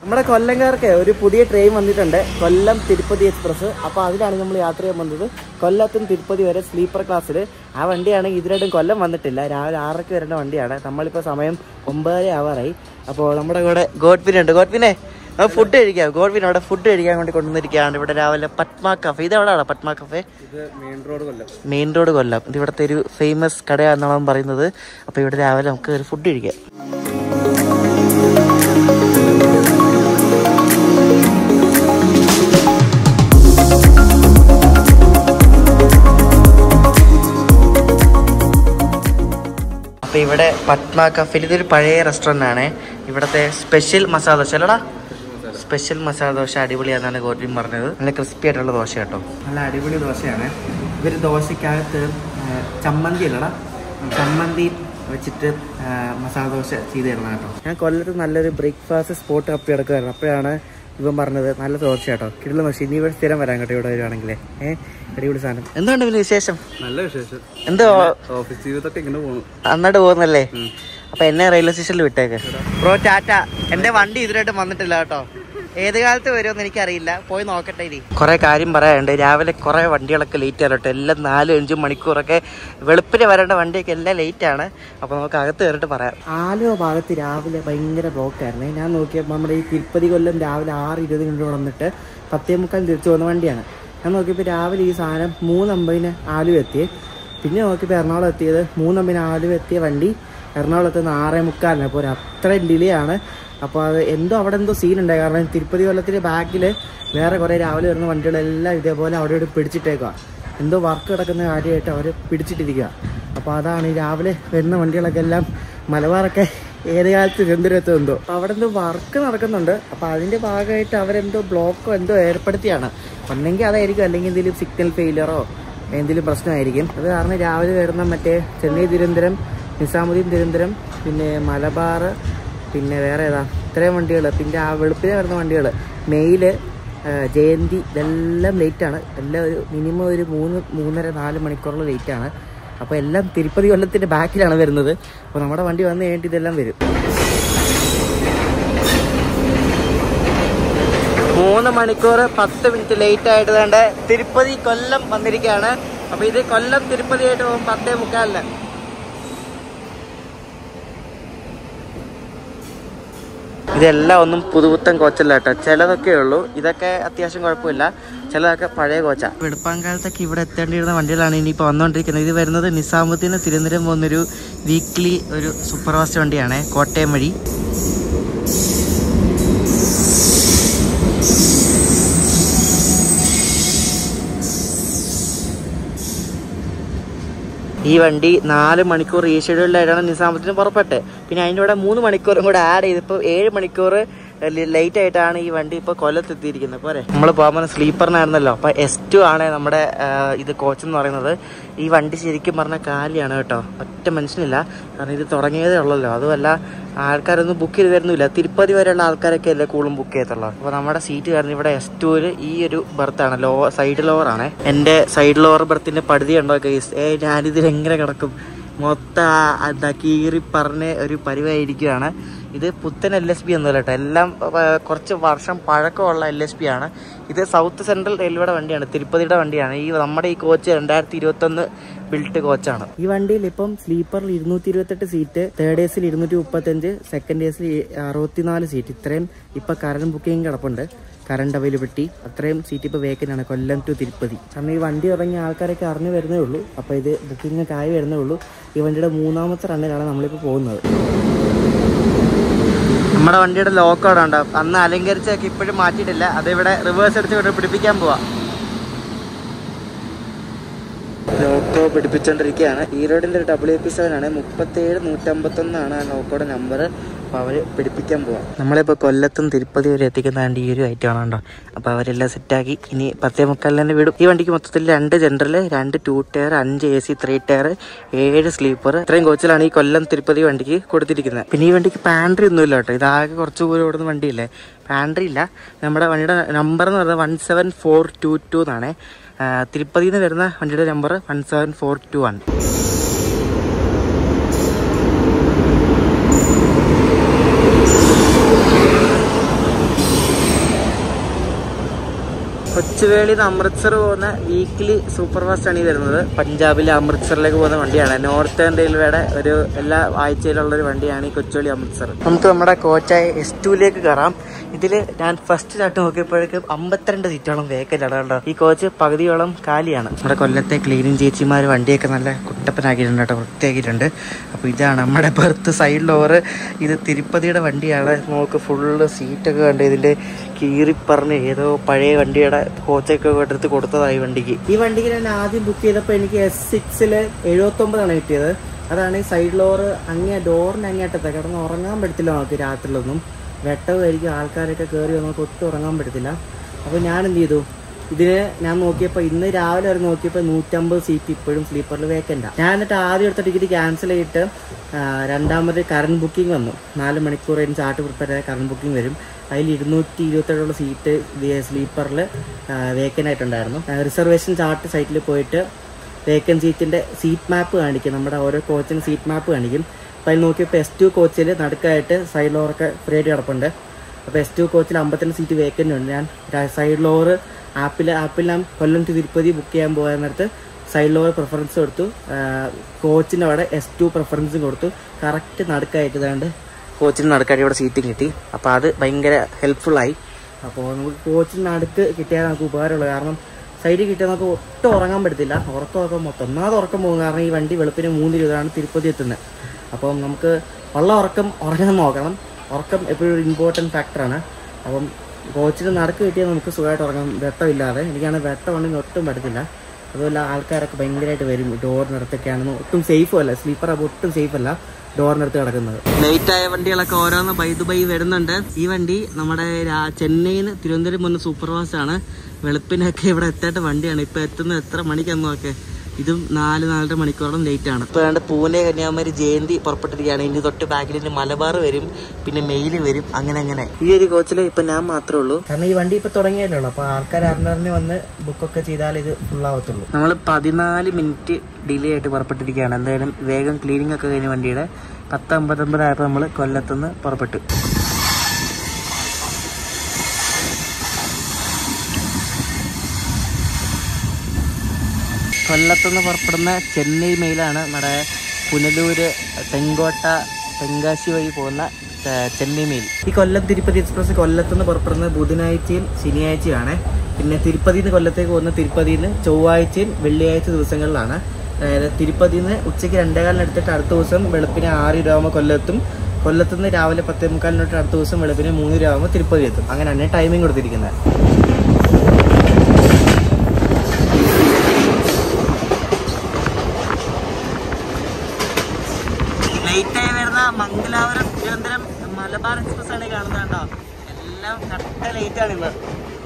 നമ്മുടെ കൊല്ലംകാർക്ക് ഒരു പുതിയ ട്രെയിൻ വന്നിട്ടുണ്ട് കൊല്ലം തിരുപ്പതി എക്സ്പ്രസ് അപ്പോൾ അതിലാണ് നമ്മൾ യാത്ര ചെയ്യാൻ വന്നത് കൊല്ലത്തും തിരുപ്പതി വരെ സ്ലീപ്പർ ക്ലാസ്സിൽ ആ വണ്ടിയാണ് ഇതിനായിട്ടും കൊല്ലം വന്നിട്ടില്ല രാവിലെ ആറരയ്ക്ക് വരേണ്ട വണ്ടിയാണ് നമ്മളിപ്പോൾ സമയം ഒമ്പതര ആവാറായി അപ്പോൾ നമ്മുടെ കൂടെ ഗോഡ്പിൻ ഉണ്ട് ഗോഡ്പിനെ ഫുഡ് കഴിക്കാം ഗോഡ്പിൻ അവിടെ ഫുഡ് കഴിക്കാൻ വേണ്ടി കൊണ്ടുവന്നിരിക്കുകയാണ് ഇവിടെ രാവിലെ പത്മ കഫേ ഇത് എവിടെയാണ് പത്മ കഫേ ഇത് main road Kollam main road Kollam ഇത് ഇവിടുത്തെ ഒരു ഫേമസ് കടയാണെന്നാണ് പറയുന്നത് അപ്പോൾ ഇവിടെ രാവിലെ നമുക്ക് ഒരു ഫുഡ് കഴിക്കാം അപ്പൊ ഇവിടെ പത്മ കഫേൽ ഇതൊരു പഴയ റെസ്റ്റോറൻ്റ് ആണ് ഇവിടുത്തെ സ്പെഷ്യൽ മസാല ദോശ അല്ലടാ സ്പെഷ്യൽ മസാല ദോശ അടിപൊളിയാണെന്നാണ് ഗോഡ്വിൻ പറഞ്ഞത് നല്ല ക്രിസ്പി ആയിട്ടുള്ള ദോശ കേട്ടോ നല്ല അടിപൊളി ദോശയാണ് ഇവർ ദോശക്കകത്ത് ആ, ചമ്മന്തി അല്ലടാ ചമ്മന്തി വെച്ചിട്ട് ആ, മസാല ദോശ ചെയ്ത് തരണം കേട്ടോ ഞാൻ കൊല്ലത്ത് നല്ലൊരു ബ്രേക്ക്ഫാസ്റ്റ് സ്പോട്ട് കപ്പി എടുക്കുമായിരുന്നു അപ്പോഴാണ് ഇവൻ പറഞ്ഞത് നല്ല ദോശ കേട്ടോ കിട്ടുന്ന ദോശ ഇനി ഇവിടെ സ്ഥിരം വരാൻ കേട്ടോ ഇവിടെ വരുവാണെങ്കിലേ ഏഹ് അടിപൊളി സാധനം എന്തുകൊണ്ട് പിന്നെ വിശേഷം നല്ല വിശേഷം എന്തോ ഓഫീസ് ജീവിതമൊക്കെ ഇങ്ങനെ പോണു അന്നിട്ട് പോകുന്നല്ലേ അപ്പൊ എന്നെ റെയിൽവേ സ്റ്റേഷനിൽ വിട്ടേക്ക് ബ്രോ ടാറ്റ എന്റെ വണ്ടി ഇതിനായിട്ട് വന്നിട്ടില്ല കേട്ടോ ഏത് കാലത്ത് വരുമെന്ന് എനിക്കറിയില്ല പോയി നോക്കട്ടെ ഇനി കുറെ കാര്യം പറയാനുണ്ട് രാവിലെ കുറെ വണ്ടികളൊക്കെ ലേറ്റ് ആയിട്ട് എല്ലാം നാലും അഞ്ചും മണിക്കൂറൊക്കെ വെളുപ്പിന് വരേണ്ട വണ്ടിയൊക്കെ എല്ലാം ലേറ്റ് ആണ് അപ്പൊ നമുക്ക് അകത്ത് കയറിട്ട് പറയാം ആലുവ ഭാഗത്ത് രാവിലെ ഭയങ്കര ബ്ലോക്ക് ആയിരുന്നേ ഞാൻ നോക്കിയപ്പോൾ നമ്മുടെ ഈ തിരുപ്പതി കൊല്ലം രാവിലെ ആറ് ഇരുപത് മിനിറ്റ് വന്നിട്ട് പത്തേ മുക്കാൽ തിരിച്ചു പോകുന്ന വണ്ടിയാണ് ഞാൻ നോക്കിയപ്പോൾ രാവിലെ ഈ സാധനം മൂന്നമ്പതിന് ആലുവ എത്തി പിന്നെ നോക്കിയപ്പോൾ എറണാകുളം എത്തിയത് മൂന്നമ്പതിന് ആലുവ എത്തിയ വണ്ടി എറണാകുളത്ത് നിന്ന് ആറേ മുക്കാലിന് അപ്പോൾ ഒരു അത്രയും ഡിലേ ആണ് അപ്പോൾ അത് എന്തോ അവിടെ എന്തോ സീൻ ഉണ്ടായി കാരണം തിരുപ്പതി കൊല്ലത്തിൻ്റെ ബാക്കിൽ വേറെ കുറേ രാവിലെ വരുന്ന വണ്ടികളെല്ലാം ഇതേപോലെ അവിടെ ഇവിടെ പിടിച്ചിട്ടേക്കുക എന്തോ വർക്ക് കിടക്കുന്ന കാര്യമായിട്ട് അവർ പിടിച്ചിട്ടിരിക്കുക അപ്പോൾ അതാണ് ഈ രാവിലെ വരുന്ന വണ്ടികളൊക്കെ എല്ലാം മലബാറൊക്കെ ഏത് കാലത്ത് ചെന്തിരെത്തും എന്തോ അപ്പോൾ അവിടെ എന്തോ വർക്ക് നടക്കുന്നുണ്ട് അപ്പോൾ അതിൻ്റെ ഭാഗമായിട്ട് അവരെന്തോ ബ്ലോക്കോ എന്തോ ഏർപ്പെടുത്തിയാണ് ഒന്നെങ്കിൽ അതായിരിക്കും അല്ലെങ്കിൽ എന്തെങ്കിലും സിഗ്നൽ ഫെയിലിയറോ എന്തെങ്കിലും പ്രശ്നമായിരിക്കും അത് കാരണം രാവിലെ വരുന്ന മറ്റേ ചെന്നൈ തിരുവനന്തപുരം നിസാമുദ്ദീൻ തിരുവനന്തപുരം പിന്നെ മലബാർ പിന്നെ വേറെ ഏതാ ഇത്രയും വണ്ടികൾ പിന്നെ ആ വെളുപ്പിനെ വരുന്ന വണ്ടികൾ മെയില് ആ, ജയന്തി ഇതെല്ലാം ലേറ്റാണ് എല്ലാം ഒരു മിനിമം ഒരു മൂന്ന് മൂന്നര നാല് മണിക്കൂറിൽ ലേറ്റാണ് അപ്പോൾ എല്ലാം തിരുപ്പതി കൊല്ലത്തിൻ്റെ ബാക്കിലാണ് വരുന്നത് അപ്പോൾ നമ്മുടെ വണ്ടി വന്നു കഴിഞ്ഞിട്ട് ഇതെല്ലാം വരും മൂന്ന് മണിക്കൂർ പത്ത് മിനിറ്റ് ലേറ്റ് ആയിട്ട് വേണ്ട തിരുപ്പതി കൊല്ലം വന്നിരിക്കുകയാണ് അപ്പൊ ഇത് കൊല്ലം തിരുപ്പതി ആയിട്ട് പോകും പത്തേ മുക്കാലിന് ഇതെല്ലാം ഒന്നും പുതുപുത്തൻ കോച്ചല്ല കേട്ടോ ചിലതൊക്കെ ഉള്ളൂ ഇതൊക്കെ അത്യാവശ്യം കുഴപ്പമില്ല ചിലതൊക്കെ പഴയ കോച്ചാ വെളുപ്പാങ്കാലത്തൊക്കെ ഇവിടെ എത്തേണ്ടിയിരുന്ന വണ്ടികളാണ് ഇനിയിപ്പോൾ വന്നുകൊണ്ടിരിക്കുന്നത് ഇത് വരുന്നത് നിസാമുദ്ദീന് തിരുവനന്തപുരം പോകുന്നൊരു വീക്ക്ലി ഒരു സൂപ്പർ ഫാസ്റ്റ് വണ്ടിയാണ് കോട്ടയം വഴി ഈ വണ്ടി നാല് മണിക്കൂർ ഈ ഷെഡ്യൂളിലായിട്ടാണ് നിസാമത്തിന് പുറപ്പെട്ട് പിന്നെ അതിൻ്റെ കൂടെ മൂന്ന് മണിക്കൂറും കൂടെ ആഡ് ചെയ്തിപ്പോൾ ഏഴ് മണിക്കൂർ ലേറ്റ് ആയിട്ടാണ് ഈ വണ്ടി ഇപ്പോൾ കൊല്ലത്തെത്തിയിരിക്കുന്നത് പോരെ നമ്മൾ പോകുമ്പോൾ സ്ലീപ്പറിനായിരുന്നല്ലോ അപ്പോൾ എസ് ടു ആണ് നമ്മുടെ ആ, ഇത് കോച്ച് എന്ന് പറയുന്നത് ഈ വണ്ടി ശരിക്കും പറഞ്ഞാൽ കാലിയാണ് കേട്ടോ ഒറ്റ മനുഷ്യനില്ല കാരണം ഇത് തുടങ്ങിയതേ ഉള്ളല്ലോ അതുമല്ല ആൾക്കാരൊന്നും ബുക്ക് ചെയ്ത് വരുന്നില്ല തിരുപ്പതി വരെയുള്ള ആൾക്കാരൊക്കെ അല്ലേ കൂടുതലും ബുക്ക് ചെയ്യത്തുള്ളൂ അപ്പോൾ നമ്മുടെ സീറ്റ് കാരണം ഇവിടെ എസ് ടുവിൽ ഈ ഒരു ബർത്താണ് ലോ സൈഡ് ലോവർ ആണ് എൻ്റെ സൈഡ് ലോവർ ബർത്തിൻ്റെ പടുതി ഉണ്ടോ കേസ് ഏ ഞാനിതിൽ എങ്ങനെ കിടക്കും മൊത്തം ആ- എന്താ കീറി പറഞ്ഞ് ഒരു പരിവായിരിക്കുകയാണ് ഇത് പുത്തൻ എൽ എസ് ബി ഒന്നുമല്ല കേട്ടോ എല്ലാം ആ, കുറച്ച് വർഷം പഴക്കമുള്ള എൽ എസ് ബി ആണ് ഇത് സൗത്ത് സെൻട്രൽ റെയിൽവേയുടെ വണ്ടിയാണ് തിരുപ്പതിയുടെ വണ്ടിയാണ് ഈ നമ്മുടെ ഈ കോച്ച് രണ്ടായിരത്തി ഇരുപത്തൊന്ന് ബിൽട്ട് കോച്ചാണ് ഈ വണ്ടിയിൽ ഇപ്പം സ്ലീപ്പറിൽ ഇരുന്നൂറ്റി ഇരുപത്തെട്ട് സീറ്റ് തേർഡ് എസിൽ ഇരുന്നൂറ്റി മുപ്പത്തഞ്ച് സെക്കൻഡ് എസിൽ അറുപത്തിനാല് സീറ്റ് ഇത്രയും ഇപ്പം കറണ്ട് ബുക്കിംഗ് കിടപ്പുണ്ട് കറണ്ട് അവൈലബിലിറ്റി അത്രയും സീറ്റ് ഇപ്പോൾ വേക്കൻ്റ് ആണ് കൊല്ലം ടു തിരുപ്പതി കാരണം ഈ വണ്ടി ഇറങ്ങിയ ആൾക്കാരൊക്കെ അറിഞ്ഞു വരുന്നേ ഉള്ളൂ അപ്പോൾ ഇത് ബുക്കിംഗ് ഒക്കെ ആയി വരുന്നേ ഉള്ളൂ ഈ വണ്ടിയുടെ മൂന്നാമത്തെ റണ്ണിലാണ് നമ്മളിപ്പോൾ പോകുന്നത് നമ്മുടെ വണ്ടിയുടെ ലോക്ക് അവിടെ ഉണ്ട് അന്ന് അലങ്കരിച്ചൊക്കെ ഇപ്പോഴും മാറ്റിയിട്ടില്ല അതിവിടെ റിവേഴ്സ് അടിച്ച് ഇവിടെ പിടിപ്പിക്കാൻ പോവാ ലോക്കോ പിടിപ്പിച്ചോണ്ടിരിക്കുകയാണ് ഈറോഡിന്റെ ഒരു ഡബ്ല്യു പി സെവൻ ആണ് മുപ്പത്തേഴ് നൂറ്റമ്പത്തൊന്നാണ് ആ ലോക്കോയുടെ നമ്പർ അപ്പോൾ അവർ പിടിപ്പിക്കാൻ പോവാം നമ്മളിപ്പോൾ കൊല്ലത്തും തിരുപ്പതി വരെ എത്തിക്കുന്നതാണ്ട് ഈ ഒരു ഐറ്റം ആണ് കേട്ടോ അപ്പോൾ അവരെല്ലാം സെറ്റാക്കി ഇനി പത്തേ മുക്കാലിന് തന്നെ വിടും ഈ വണ്ടിക്ക് മൊത്തത്തിൽ രണ്ട് ജനറൽ രണ്ട് ടു ടയർ അഞ്ച് എ സി ത്രീ ടയർ ഏഴ് സ്ലീപ്പർ ഇത്രയും കോച്ചിലാണ് ഈ കൊല്ലം തിരുപ്പതി വണ്ടിക്ക് കൊടുത്തിരിക്കുന്നത് പിന്നെ ഈ വണ്ടിക്ക് പാൻട്രി ഒന്നുമില്ല കേട്ടോ ഇതാകെ കുറച്ച് ദൂരം ഓടുന്ന വണ്ടിയില്ലേ പാൻട്രി ഇല്ല നമ്മുടെ വണ്ടിയുടെ നമ്പർ എന്ന് പറയുന്നത് one seven four two two എന്നാണ് തിരുപ്പതിയിൽ നിന്ന് വരുന്ന വണ്ടിയുടെ number one seven four two ആണ് കൊച്ചുവേളിയിൽ നിന്ന് അമൃത്സർ പോകുന്ന വീക്ക്ലി സൂപ്പർ ഫാസ്റ്റ് ആണ് ഈ വരുന്നത് പഞ്ചാബിലെ അമൃത്സറിലേക്ക് പോകുന്ന വണ്ടിയാണ് നോർത്തേൺ റെയിൽവേയുടെ ഒരു എല്ലാ ആഴ്ചയിലുള്ള ഒരു വണ്ടിയാണ് ഈ കൊച്ചുവേളി അമൃത്സർ നമുക്ക് നമ്മുടെ കോച്ചായ എസ് ടുവിലേക്ക് കയറാം ഇതിൽ ഞാൻ ഫസ്റ്റ് ചാട്ട് നോക്കിയപ്പോഴേക്കും അമ്പത്തിരണ്ട് സീറ്റോളം വേക്കൻ്റ് ആണ് കേട്ടോ ഈ കോച്ച് പകുതിയോളം കാലിയാണ് നമ്മുടെ കൊല്ലത്തെ ക്ലീനിങ് ചേച്ചിമാർ വണ്ടിയൊക്കെ നല്ല കുട്ടപ്പനാക്കിയിട്ടുണ്ട് കേട്ടോ വൃത്തിയാക്കിയിട്ടുണ്ട് അപ്പോൾ ഇതാണ് നമ്മുടെ ബർത്ത് സൈഡിൽ ഓവർ ഇത് തിരുപ്പതിയുടെ വണ്ടിയാണ് നമുക്ക് ഫുള്ള് സീറ്റൊക്കെ കണ്ട് ഇതിൻ്റെ കീറിപ്പറഞ്ഞ് ഏതോ പഴയ വണ്ടിയുടെ കോച്ചൊക്കെ എടുത്ത് കൊടുത്തതായി വണ്ടിക്ക് ഈ വണ്ടിക്ക് ഞാൻ ആദ്യം ബുക്ക് ചെയ്തപ്പോൾ എനിക്ക് എസ് സിക്സില് എഴുപത്തൊമ്പതാണ് കിട്ടിയത് അതാണ് ഈ സൈഡ് ലോർ അങ്ങേ ഡോറിന് അങ്ങേറ്റത്തെ കിടന്ന് ഉറങ്ങാൻ പറ്റത്തില്ല നമുക്ക് രാത്രിയിലൊന്നും വെട്ടമായിരിക്കും ആൾക്കാരൊക്കെ കയറി നമുക്ക് ഒട്ടും ഉറങ്ങാൻ പറ്റത്തില്ല അപ്പോൾ ഞാൻ എന്ത് ചെയ്തു ഇതിന് ഞാൻ നോക്കിയപ്പോൾ ഇന്ന് രാവിലെ വരെ നോക്കിയപ്പോൾ നൂറ്റമ്പത് സീറ്റ് ഇപ്പോഴും സ്ലീപ്പറിൽ വേക്കൻ്റാണ് ഞാൻ എന്നിട്ട് ആദ്യം എടുത്ത ടിക്കറ്റ് ക്യാൻസൽ ചെയ്തിട്ട് ആ, രണ്ടാമത് കറണ്ട് ബുക്കിംഗ് വന്നു നാല് മണിക്കൂർ കഴിഞ്ഞ് ചാർട്ട് പ്രിപ്പയർ ആയ കറണ്ട് ബുക്കിംഗ് വരും അതിൽ ഇരുന്നൂറ്റി ഇരുപത്തേഴോളം സീറ്റ് സ്ലീപ്പറിൽ വേക്കൻ്റ് ആയിട്ടുണ്ടായിരുന്നു റിസർവേഷൻ ചാർട്ട് സൈറ്റിൽ പോയിട്ട് വേക്കൻ സീറ്റിൻ്റെ സീറ്റ് മാപ്പ് കാണിക്കും നമ്മുടെ ഓരോ കോച്ചിന് സീറ്റ് മാപ്പ് കാണിക്കും അപ്പോൾ അതിൽ നോക്കിയപ്പോൾ എസ് ടു കോച്ചിൽ നടുക്കായിട്ട് സൈഡ് ലോറൊക്കെ ഫ്രീ ആയിട്ട് കിടപ്പുണ്ട് അപ്പോൾ എസ് ടു കോച്ചിൽ അമ്പത്തിരണ്ട് സീറ്റ് വേക്കൻ്റ് ഉണ്ട് ഞാൻ സൈഡ് ലോർ ആപ്പിൽ ആപ്പിൽ ഞാൻ കൊല്ലം to തിരുപ്പതി ബുക്ക് ചെയ്യാൻ പോകാൻ നേരത്ത് സൈഡ് ലോർ പ്രിഫറൻസ് കൊടുത്തു കോച്ചിൻ്റെ അവിടെ എസ് ടു പ്രിഫറൻസും കൊടുത്തു കറക്റ്റ് നടുക്കായിട്ട് ഇതാണ്ട് കോച്ചിന് നടുക്കായിട്ട് ഇവിടെ സീറ്റും കിട്ടി അപ്പോൾ അത് ഭയങ്കര ഹെൽപ്ഫുള്ളായി അപ്പോൾ നമുക്ക് കോച്ചിന് നടുക്ക് കിട്ടിയാൽ നമുക്ക് ഉപകാരമുള്ളൂ കാരണം സൈഡിൽ കിട്ടിയാൽ നമുക്ക് ഒട്ടും ഉറങ്ങാൻ പറ്റത്തില്ല ഉറക്കമൊക്കെ മൊത്തം ഒന്നാമത് ഉറക്കം പോകും കാരണം ഈ വണ്ടി വെളുപ്പിന് മൂന്ന് ഇരുപതാണ് തിരുപ്പതി എത്തുന്നത് അപ്പം നമുക്ക് ഉള്ള ഉറക്കം ഉറങ്ങാൻ നോക്കണം ഉറക്കം എപ്പോഴും ഒരു ഇമ്പോർട്ടൻറ്റ് ഫാക്ടറാണ് അപ്പം കോച്ചിന് നടക്ക് കിട്ടിയാൽ നമുക്ക് സുഖമായിട്ട് ഉറങ്ങാം വെട്ടമില്ലാതെ എനിക്കാണ് വെട്ടം ഉണ്ടെങ്കിൽ ഒട്ടും പറ്റത്തില്ല അതുപോലെ ആൾക്കാരൊക്കെ ഭയങ്കരമായിട്ട് വരും ഡോറിനടുത്തൊക്കെയാണെന്ന് ഒട്ടും സേഫും അല്ല സ്ലീപ്പർ അപ്പോൾ ഒട്ടും സേഫ് അല്ല ഡോറിനടുത്ത് കിടക്കുന്നത് ലേറ്റ് ആയ വണ്ടികളൊക്കെ ഓരോന്ന് ബൈ ദു ബൈ വരുന്നുണ്ട് ഈ വണ്ടി നമ്മുടെ രാ- ചെന്നൈന്ന് തിരുവനന്തപുരം മുന്നേ സൂപ്പർ ഫാസ്റ്റ് ആണ് വെളുപ്പിനൊക്കെ ഇവിടെ എത്തേണ്ട വണ്ടിയാണ് ഇപ്പൊ എത്തുന്നത് എത്ര മണിക്കാന്ന് നോക്കെ ഇതും നാല് നാലര മണിക്കൂറോളം ലേറ്റ് ആണ് ഇപ്പൊ രണ്ട് പൂനെ കന്യാകുമാരി ജയന്തി പുറപ്പെട്ടിരിക്കുകയാണ് ഇനി തൊട്ട് ബാക്കിൽ ഇനി മലബാർ വരും പിന്നെ മെയിൽ വരും അങ്ങനെ അങ്ങനെ ഈ ഒരു കോച്ചിൽ ഇപ്പൊ ഞാൻ മാത്രമേ ഉള്ളൂ കാരണം ഈ വണ്ടി ഇപ്പൊ തുടങ്ങിയല്ലേ ഉള്ളൂ അപ്പൊ ആൾക്കാർ അറിഞ്ഞറിഞ്ഞ് വന്ന് ബുക്കൊക്കെ ചെയ്താൽ ഇത് ഫുൾ ആവത്തുള്ളൂ നമ്മൾ പതിനാല് മിനിറ്റ് ഡിലേ ആയിട്ട് പുറപ്പെട്ടിരിക്കുകയാണ് എന്തായാലും വേഗം ക്ലീനിങ് ഒക്കെ കഴിഞ്ഞ വണ്ടിയുടെ പത്ത് അമ്പത്തൊമ്പത് ആയപ്പോൾ നമ്മൾ കൊല്ലത്തുനിന്ന് പുറപ്പെട്ടു കൊല്ലത്തുനിന്ന് പുറപ്പെടുന്ന ചെന്നൈ മെയിലാണ് നമ്മുടെ പുനലൂര് തെങ്കോട്ട തെങ്കാശി വഴി പോകുന്ന ആ, ചെന്നൈ മെയിൽ ഈ കൊല്ലം തിരുപ്പതി എക്സ്പ്രസ് കൊല്ലത്തുനിന്ന് പുറപ്പെടുന്നത് ബുധനാഴ്ചയും ശനിയാഴ്ചയാണ് പിന്നെ തിരുപ്പതിയിൽ നിന്ന് കൊല്ലത്തേക്ക് പോകുന്ന തിരുപ്പതിയിൽ നിന്ന് ചൊവ്വാഴ്ചയും വെള്ളിയാഴ്ച ദിവസങ്ങളിലാണ് അതായത് തിരുപ്പതിയിൽ നിന്ന് ഉച്ചയ്ക്ക് രണ്ടേകാലിന് എടുത്തിട്ട് അടുത്ത ദിവസം വെളുപ്പിന് ആറ് രൂപ കൊല്ലത്തും കൊല്ലത്തുനിന്ന് രാവിലെ പത്തേ മുക്കാലിനോട്ട് അടുത്ത ദിവസം വെളുപ്പിന് മൂന്ന് രൂപ തിരുപ്പതി എത്തും അങ്ങനെയാണ് ടൈമിംഗ് കൊടുത്തിരിക്കുന്നത് ലേറ്റ് ആയി വരുന്ന മംഗലാപുരം തിരുവനന്തപുരം മലബാർ എക്സ്പ്രസ് ആണ് ഈ കാണുന്നത് കേട്ടോ എല്ലാം കട്ട ലേറ്റ് ആണ് ഇന്ന്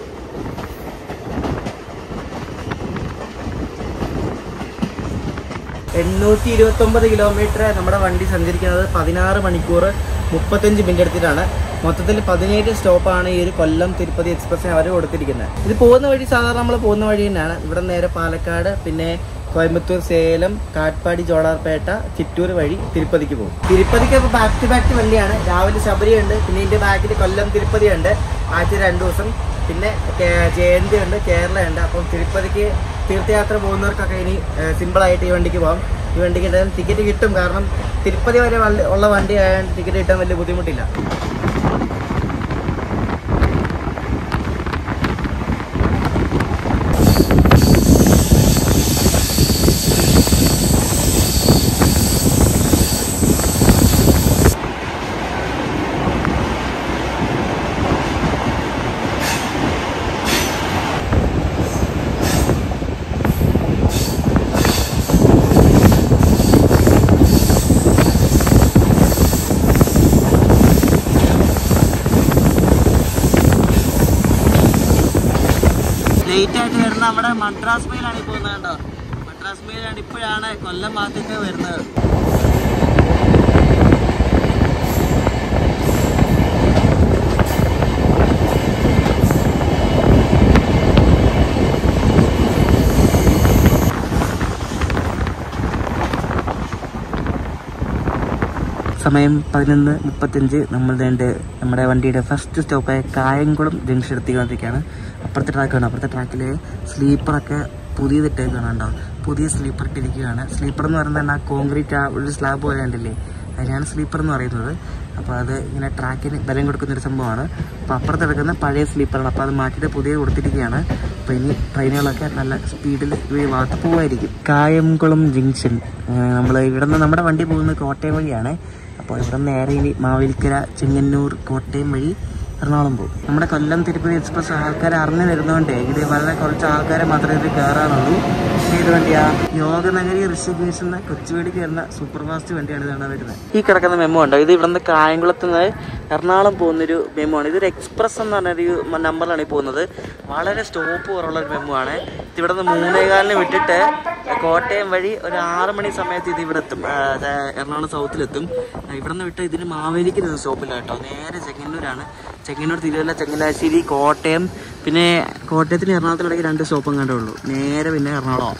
എണ്ണൂറ്റി ഇരുപത്തി ഒമ്പത് കിലോമീറ്റർ നമ്മുടെ വണ്ടി സഞ്ചരിക്കുന്നത് പതിനാറ് മണിക്കൂർ മുപ്പത്തഞ്ച് മിനിറ്റ് എടുത്തിട്ടാണ് മൊത്തത്തിൽ പതിനേഴ് സ്റ്റോപ്പാണ് ഈ ഒരു കൊല്ലം തിരുപ്പതി എക്സ്പ്രസ്സിന് അവർ കൊടുത്തിരിക്കുന്നത് ഇത് പോകുന്ന വഴി സാധാരണ നമ്മൾ പോകുന്ന വഴി തന്നെയാണ് ഇവിടെ നേരെ പാലക്കാട് പിന്നെ കോയമ്പത്തൂർ സേലം കാട്ട്പാടി ജോളാർപേട്ട ചിറ്റൂർ വഴി തിരുപ്പതിക്ക് പോകും തിരുപ്പതിക്ക് ഇപ്പോൾ ബാക്ക് ടു ബാക്ക് വണ്ടിയാണ് രാവിലെ ശബരിയുണ്ട് പിന്നെ ഇതിന്റെ ബാക്കിൽ കൊല്ലം തിരുപ്പതി ഉണ്ട് ആഴ്ച രണ്ടു ദിവസം പിന്നെ കേ- ജയന്തി ഉണ്ട് കേരള ഉണ്ട് അപ്പം തിരുപ്പതിക്ക് തീർത്ഥയാത്ര പോകുന്നവർക്കൊക്കെ ഇനി സിമ്പിൾ ആയിട്ട് ഈ വണ്ടിക്ക് പോകാം ഈ വണ്ടിക്ക് എന്തായാലും ടിക്കറ്റ് കിട്ടും കാരണം തിരുപ്പതി വരെ വല്ല- ഉള്ള വണ്ടി ആയതുകൊണ്ട് ടിക്കറ്റ് കിട്ടാൻ വലിയ ബുദ്ധിമുട്ടില്ല ലേറ്റ് ആയിട്ട് വരുന്ന നമ്മുടെ മദ്രാസ് മെയിലാണ് ഈ പോകുന്നത് കേട്ടോ മദ്രാസ് മെയിലാണ് ഇപ്പോഴാണ് കൊല്ലം ഭാഗത്തേക്ക് വരുന്നത് സമയം പതിനൊന്ന് മുപ്പത്തഞ്ച് നമ്മൾ വേണ്ട നമ്മുടെ വണ്ടിയുടെ ഫസ്റ്റ് സ്റ്റോപ്പായ കായംകുളം ജംഗ്ഷൻ എത്തിക്കൊണ്ടിരിക്കുകയാണ് അപ്പുറത്തെ ട്രാക്കാണ് അപ്പുറത്തെ ട്രാക്കിൽ സ്ലീപ്പറൊക്കെ പുതിയതിട്ടേക്കാണ് കേട്ടോ പുതിയ സ്ലീപ്പർ ഇട്ടിരിക്കുകയാണ് സ്ലീപ്പർ എന്ന് പറയുന്നത് ആ കോൺക്രീറ്റ് ആ ഒരു സ്ലാബ് പോലെ ഉണ്ടല്ലേ അതിനാണ് സ്ലീപ്പർ എന്ന് പറയുന്നത് അപ്പോൾ അത് ഇങ്ങനെ ട്രാക്കിന് ബലം കൊടുക്കുന്ന ഒരു സംഭവമാണ് അപ്പോൾ അപ്പുറത്ത് കിടക്കുന്ന പഴയ സ്ലീപ്പറാണ് അപ്പോൾ അത് മാറ്റിയിട്ട് പുതിയ കൊടുത്തിരിക്കുകയാണ് അപ്പോൾ ഇനി ട്രെയിനുകളൊക്കെ നല്ല സ്പീഡിൽ ഈ ഭാഗത്ത് പോകുമായിരിക്കും കായംകുളം ജംഗ്ഷൻ നമ്മൾ ഇവിടെ നിന്ന് നമ്മുടെ വണ്ടി പോകുന്നത് കോട്ടയം വഴിയാണ് അപ്പോൾ ഇവിടെ നിന്ന് നേരെ ഇനി മാവേലിക്കര ചെങ്ങന്നൂർ കോട്ടയം വഴി എറണാകുളം പോകും നമ്മുടെ കൊല്ലം തിരുപ്പതി എക്സ്പ്രസ് ആൾക്കാർ അറിഞ്ഞു വരുന്നതുകൊണ്ട് ഇത് വളരെ കുറച്ച് ആൾക്കാരെ മാത്രമേ ഇത് കയറാനുള്ളൂ ഏത് വണ്ടിയാ യോഗനഗരി ഋഷികേശ് എന്ന കൊച്ചുവേടിക്ക് വരുന്ന സൂപ്പർ ഫാസ്റ്റ് വണ്ടിയാണ് ഇതാണ് വരുന്നത് ഈ കിടക്കുന്ന മെമ്മോ ഉണ്ടോ ഇത് ഇവിടെ നിന്ന് കായംകുളത്ത് നിന്ന് എറണാകുളം പോകുന്നൊരു മെമ്മോ ആണ് ഇതൊരു എക്സ്പ്രസ് എന്ന് പറഞ്ഞൊരു നമ്പറിലാണ് ഈ പോകുന്നത് വളരെ സ്റ്റോപ്പ് കുറവുള്ള ഒരു മെമ്മോ ആണ് ഇത് ഇവിടെ നിന്ന് മൂന്നേകാലിന് വിട്ടിട്ട് കോട്ടയം വഴി ഒരു ആറ് മണി സമയത്ത് ഇത് ഇവിടെ എത്തും ആ, അത് എറണാകുളം സൗത്തിലെത്തും ഇവിടെ നിന്ന് വിട്ട് ഇതിന് മാവേലിക്ക് സ്റ്റോപ്പില്ല കേട്ടോ നേരെ ചെങ്ങന്നൂരാണ് ചെങ്ങന്നൂർ തിരുവല്ല ചങ്ങനാശ്ശേരി കോട്ടയം പിന്നെ കോട്ടയത്തിന് എറണാകുളത്തിനിടയ്ക്ക് രണ്ട് സ്റ്റോപ്പും കണ്ടേ ഉള്ളൂ നേരെ പിന്നെ എറണാകുളം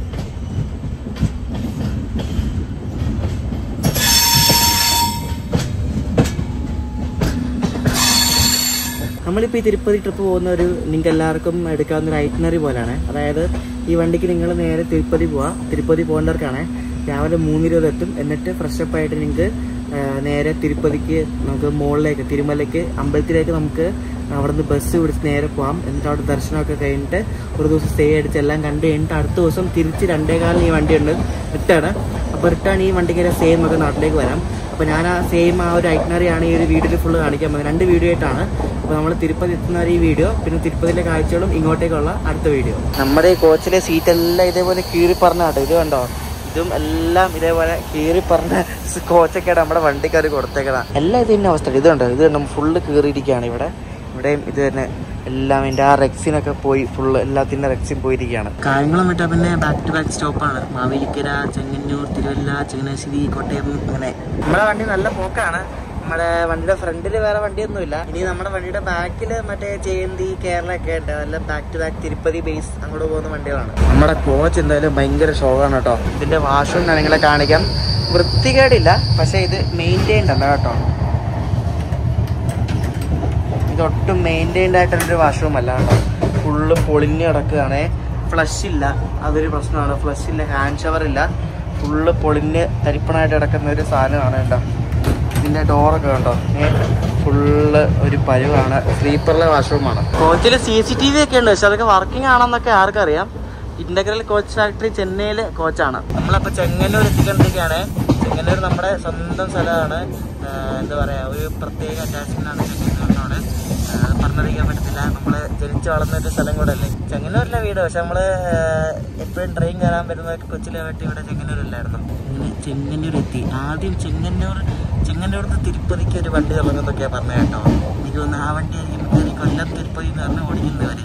നമ്മളിപ്പോൾ ഈ തിരുപ്പതി ട്രിപ്പ് പോകുന്ന ഒരു നിങ്ങൾക്ക് എല്ലാവർക്കും എടുക്കാവുന്ന ഒരു ഐറ്റിനറി പോലെയാണ് അതായത് ഈ വണ്ടിക്ക് നിങ്ങൾ നേരെ തിരുപ്പതി പോവാം തിരുപ്പതി പോകേണ്ടവർക്കാണ് രാവിലെ മൂന്നിരുപത് എത്തും എന്നിട്ട് ഫ്രഷപ്പ് ആയിട്ട് നിങ്ങൾക്ക് നേരെ തിരുപ്പതിക്ക് നമുക്ക് മുകളിലേക്ക് തിരുമലയ്ക്ക് അമ്പലത്തിലേക്ക് നമുക്ക് അവിടുന്ന് ബസ് പിടിച്ച് നേരെ പോകാം എന്നിട്ട് അവിടെ ദർശനമൊക്കെ കഴിഞ്ഞിട്ട് ഒരു ദിവസം സ്റ്റേ അടിച്ച് എല്ലാം കണ്ടു കഴിഞ്ഞിട്ട് അടുത്ത ദിവസം തിരിച്ച് രണ്ടേകാലിന് ഈ വണ്ടിയുണ്ട് റിട്ടേൺ അപ്പോൾ റിട്ടേൺ ഈ വണ്ടിക്ക് സെയിം ഒക്കെ നാട്ടിലേക്ക് വരാം അപ്പോൾ ഞാൻ ആ സെയിം ആ ഒരു ഐറ്റിനറി ആണ് ഈ ഒരു വീഡിയോയിൽ ഫുള്ള് കാണിക്കാൻ പോകുന്നത് രണ്ട് വീഡിയോ ആയിട്ടാണ് അപ്പോൾ നമ്മൾ തിരുപ്പതി എത്തുന്ന ഒരു ഈ വീഡിയോ പിന്നെ തിരുപ്പതിയിലെ കാഴ്ചകളും ഇങ്ങോട്ടേക്കുള്ള അടുത്ത വീഡിയോ നമ്മുടെ ഈ കോച്ചിലെ സീറ്റ് എല്ലാം ഇതേപോലെ കീറി പറഞ്ഞ കേട്ടോ ഇത് കണ്ടോ ഇതും എല്ലാം ഇതേപോലെ കീറി പറഞ്ഞ കോച്ചൊക്കെയാണ് നമ്മുടെ വണ്ടിക്കാർ കൊടുത്തേക്കണം എല്ലാം ഇത് തന്നെ അവസ്ഥ ഇത് കണ്ടോ ഇത് കണ്ടോ ഫുള്ള് കീറിയിരിക്കുകയാണ് ഇവിടെ ഇവിടെയും ഇത് തന്നെ എല്ലാം എൻ്റെ ആ റെക്സിനൊക്കെ പോയി ഫുള്ള് എല്ലാത്തിൻ്റെ റെക്സിൻ പോയിരിക്കുകയാണ് കാര്യങ്ങളും വിട്ടാൽ പിന്നെ ബാക്ക് ടു ബാക്ക് സ്റ്റോപ്പാണ് മാവേലിക്കര ചെങ്ങന്നൂർ തിരുവല്ല ചങ്ങനാശ്ശേരി കോട്ടയം അങ്ങനെ നമ്മുടെ വണ്ടി നല്ല പോക്കാണ് നമ്മുടെ വണ്ടിയുടെ ഫ്രണ്ടിൽ വേറെ വണ്ടിയൊന്നുമില്ല ഇനി നമ്മുടെ വണ്ടിയുടെ ബാക്കിൽ മറ്റേ ജയന്തി കേരള ഒക്കെ ഉണ്ട് അതെല്ലാം back to back Tirupati base അങ്ങോട്ട് പോകുന്ന വണ്ടികളാണ് നമ്മുടെ കോച്ച് എന്തായാലും ഭയങ്കര ഷോക്കാണ് കേട്ടോ ഇതിന്റെ വാഷും ഞാൻ നിങ്ങളെ കാണിക്കാം വൃത്തികേടില്ല പക്ഷെ ഇത് മെയിൻറ്റെയിൻഡ് അല്ല കേട്ടോ ഇതൊട്ടും മെയിൻറ്റെയിൻഡ് ആയിട്ടുള്ളൊരു വാഷ്റൂം അല്ല കേട്ടോ ഫുള്ള് പൊളിഞ്ഞ് കിടക്കുകയാണ് ഫ്ലഷ് ഇല്ല അതൊരു പ്രശ്നമാണ് ഫ്ലഷ് ഇല്ല ഹാൻഡ് ഷവർ ഇല്ല ഫുള്ള് പൊളിഞ്ഞ് തരിപ്പണായിട്ട് കിടക്കുന്ന ഒരു സാധനമാണ് കേട്ടോ ഇതിൻ്റെ ഡോറൊക്കെ കണ്ടോ ഫുള്ള് ഒരു പരുവാണ് സ്ലീപ്പറിലെ വാഷ്റൂമാണ് കോച്ചിൽ സി സി ടി വി ഒക്കെ ഉണ്ട് പക്ഷെ അതൊക്കെ വർക്കിംഗ് ആണെന്നൊക്കെ ആർക്കറിയാം ഇന്റഗ്രൽ കോച്ച് ഫാക്ടറി ചെന്നൈയിലെ കോച്ചാണ് നമ്മളപ്പോൾ ചെങ്ങന്നൂർ എത്തിക്കൊണ്ടിരിക്കുകയാണ് ചെങ്ങന്നൂർ നമ്മുടെ സ്വന്തം സ്ഥലമാണ് ആഹ് എന്താ പറയുക ഒരു പ്രത്യേക അറ്റാച്ച്മെന്റ് ആണ് ചെങ്ങന്നൂരിനോട് ആഹ് പറഞ്ഞറിയിക്കാൻ പറ്റത്തില്ല നമ്മൾ ജനിച്ചു വളർന്ന ഒരു സ്ഥലം കൂടെ അല്ലേ ചെങ്ങന്നൂരിലെ വീട് പക്ഷെ നമ്മൾ എപ്പോഴും ട്രെയിൻ കയറാൻ വരുന്നതൊക്കെ കൊച്ചിലെ വേണ്ടി ഇവിടെ ചെങ്ങന്നൂരില്ലായിരുന്നു അങ്ങനെ ചെങ്ങന്നൂർ എത്തി ആദ്യം ചെങ്ങന്നൂർ ചെങ്ങന്നൂർ നിന്ന് തിരുപ്പതിക്ക് ഒരു വണ്ടി തുടങ്ങുന്നതൊക്കെയാണ് പറഞ്ഞത് കേട്ടോ എനിക്ക് തോന്നുന്നു ആ വണ്ടി ആയിരിക്കും മിക്കവാറും കൊല്ലം തിരുപ്പതി എന്ന് പറഞ്ഞ് ഓടിക്കുന്നവര്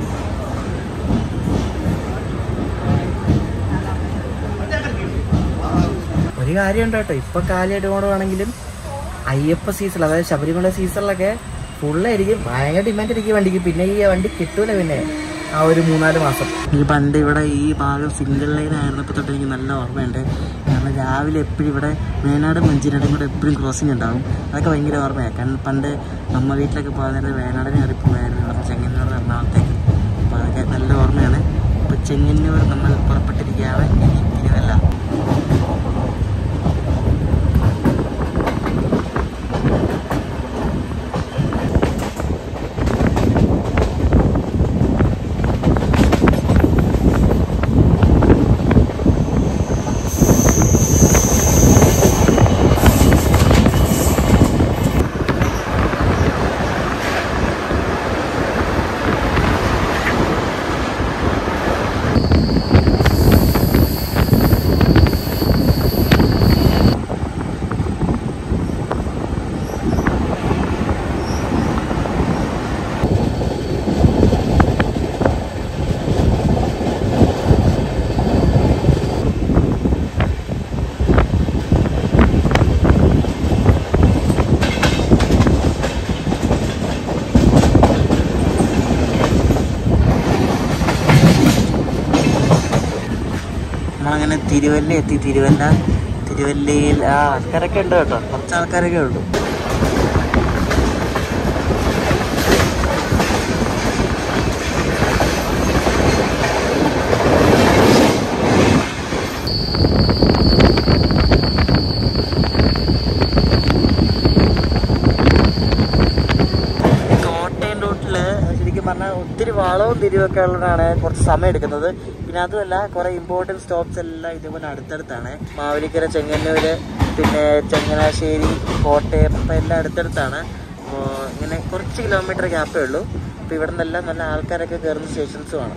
ഒരു കാര്യമുണ്ട് കേട്ടോ ഇപ്പൊ കാലിയായിട്ട് പോകണമെങ്കിലും അയ്യപ്പ സീസൺ അതായത് ശബരിമല സീസണിലൊക്കെ ഫുള്ളായിരിക്കും ഭയങ്കര ഡിമാൻഡ് ആയിരിക്കും ഈ വണ്ടിക്ക് പിന്നെ ഈ വണ്ടി കിട്ടൂല പിന്നെ ആ ഒരു മൂന്നാല് മാസം ഈ പണ്ട് ഇവിടെ ഈ ഭാഗം സിംഗിൾ ലൈൻ ആയിരുന്നപ്പോൾ തൊട്ട് എനിക്ക് നല്ല ഓർമ്മയുണ്ട് കാരണം രാവിലെ എപ്പോഴും ഇവിടെ വേനാട് മഞ്ചിനാടും കൂടെ എപ്പോഴും ക്രോസിംഗ് ഉണ്ടാവും അതൊക്കെ ഭയങ്കര ഓർമ്മയാണ് കാരണം പണ്ട് അമ്മ വീട്ടിലൊക്കെ പോകാൻ നേരം വേനാടിനെ കയറി പോകുമായിരുന്നു ഇവിടെ ചെങ്ങന്നൂർ എറണാകുളത്തേക്ക് അപ്പോൾ അതൊക്കെ നല്ല ഓർമ്മയാണ് ഇപ്പോൾ ചെങ്ങന്നൂർ നമ്മൾ പുറപ്പെട്ടിരിക്കുകയാണ് ഇനി തിരുവല്ല നമ്മളങ്ങനെ തിരുവല്ല എത്തി തിരുവല്ല തിരുവല്ലയിൽ ആ ആൾക്കാരൊക്കെ ഉണ്ട് കേട്ടോ കുറച്ച് ആൾക്കാരൊക്കെ ഉള്ളു കോട്ടയം റൂട്ടില് ശരിക്കും പറഞ്ഞാൽ ഒത്തിരി വളവും തിരിവൊക്കെ ഉള്ളതാണ് കുറച്ച് സമയം എടുക്കുന്നത് പിന്നെ അതുമല്ല കുറെ ഇമ്പോർട്ടൻറ്റ് സ്റ്റോപ്സ് എല്ലാം ഇതുപോലെ അടുത്തടുത്താണ് മാവേലിക്കര ചെങ്ങന്നൂര് പിന്നെ ചങ്ങനാശ്ശേരി കോട്ടയം അപ്പം എല്ലാം അടുത്തടുത്താണ് അപ്പോൾ ഇങ്ങനെ കുറച്ച് കിലോമീറ്റർ ഗ്യാപ്പേ ഉള്ളൂ അപ്പോൾ ഇവിടെ നിന്നെല്ലാം നല്ല ആൾക്കാരൊക്കെ കയറുന്ന സ്റ്റേഷൻസുമാണ്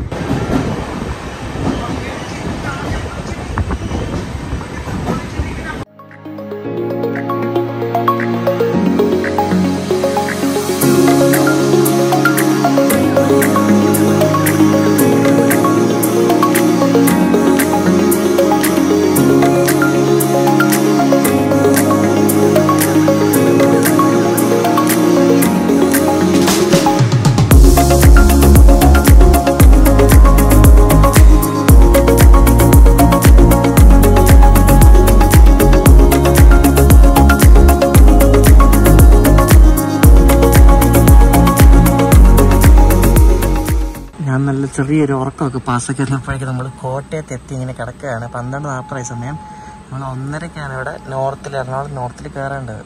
ഞാൻ നല്ല ചെറിയൊരു ഉറക്കമൊക്കെ പാസ്സൊക്കെ ഇരുന്നപ്പോഴേക്കും നമ്മൾ കോട്ടയത്ത് എത്തി ഇങ്ങനെ കിടക്കുകയാണ് പന്ത്രണ്ട് നാൽപ്പതായി സമയം നമ്മൾ ഒന്നരക്കാണ് ഇവിടെ നോർത്തിൽ എറണാകുളം നോർത്തിൽ കയറേണ്ടത്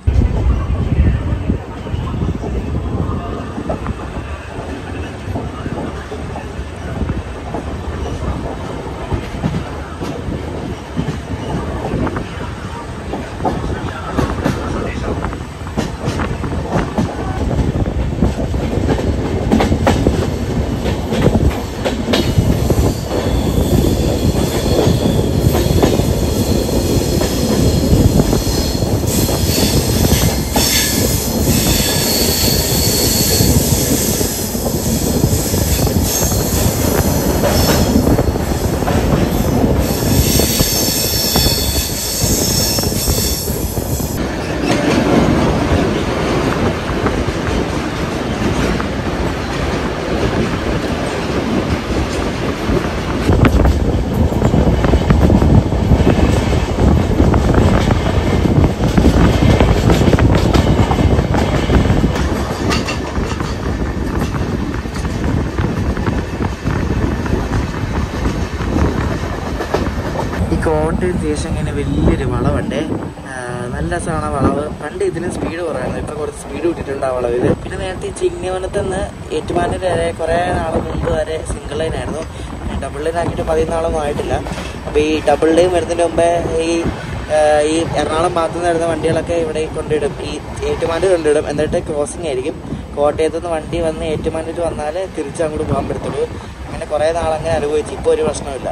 ഈ കോട്ടയം സ്റ്റേഷൻ ഇങ്ങനെ വലിയൊരു വളവുണ്ട് ആ, നല്ല രസമാണ് ആ വളവ് പണ്ട് ഇതിന് സ്പീഡ് കുറവായിരുന്നു ഇപ്പൊ കുറച്ച് സ്പീഡ് കൂട്ടിയിട്ടുണ്ട് ആ വളവിൽ പിന്നെ നേരത്തെ ഈ ചിങ്ങവനത്ത് നിന്ന് ഏറ്റുമാനൂർ വരെ കുറേ നാൾ മുമ്പ് വരെ സിംഗിൾ ലൈൻ ആയിരുന്നു ഡബിൾ ലൈൻ ആക്കിയിട്ട് പതിനാല് നാളൊന്നും ആയിട്ടില്ല അപ്പോൾ ഈ ഡബിൾ ലൈൻ വരുന്നതിന് മുമ്പേ ഈ ആ, ഈ എറണാകുളം ഭാഗത്തു നിന്ന് വരുന്ന വണ്ടികളൊക്കെ ഇവിടെ കൊണ്ടിടും ഈ ഏറ്റുമാനൂർ കൊണ്ടിടും എന്നിട്ട് ക്രോസിംഗ് ആയിരിക്കും കോട്ടയത്ത് നിന്ന് വണ്ടി വന്ന് ഏറ്റുമാനൂർ വന്നാൽ തിരിച്ച് അങ്ങോട്ട് പോകാൻ പറ്റത്തുള്ളൂ അങ്ങനെ കുറേ നാളങ്ങനെ അനുഭവിച്ചു ഇപ്പോൾ ഒരു പ്രശ്നമില്ല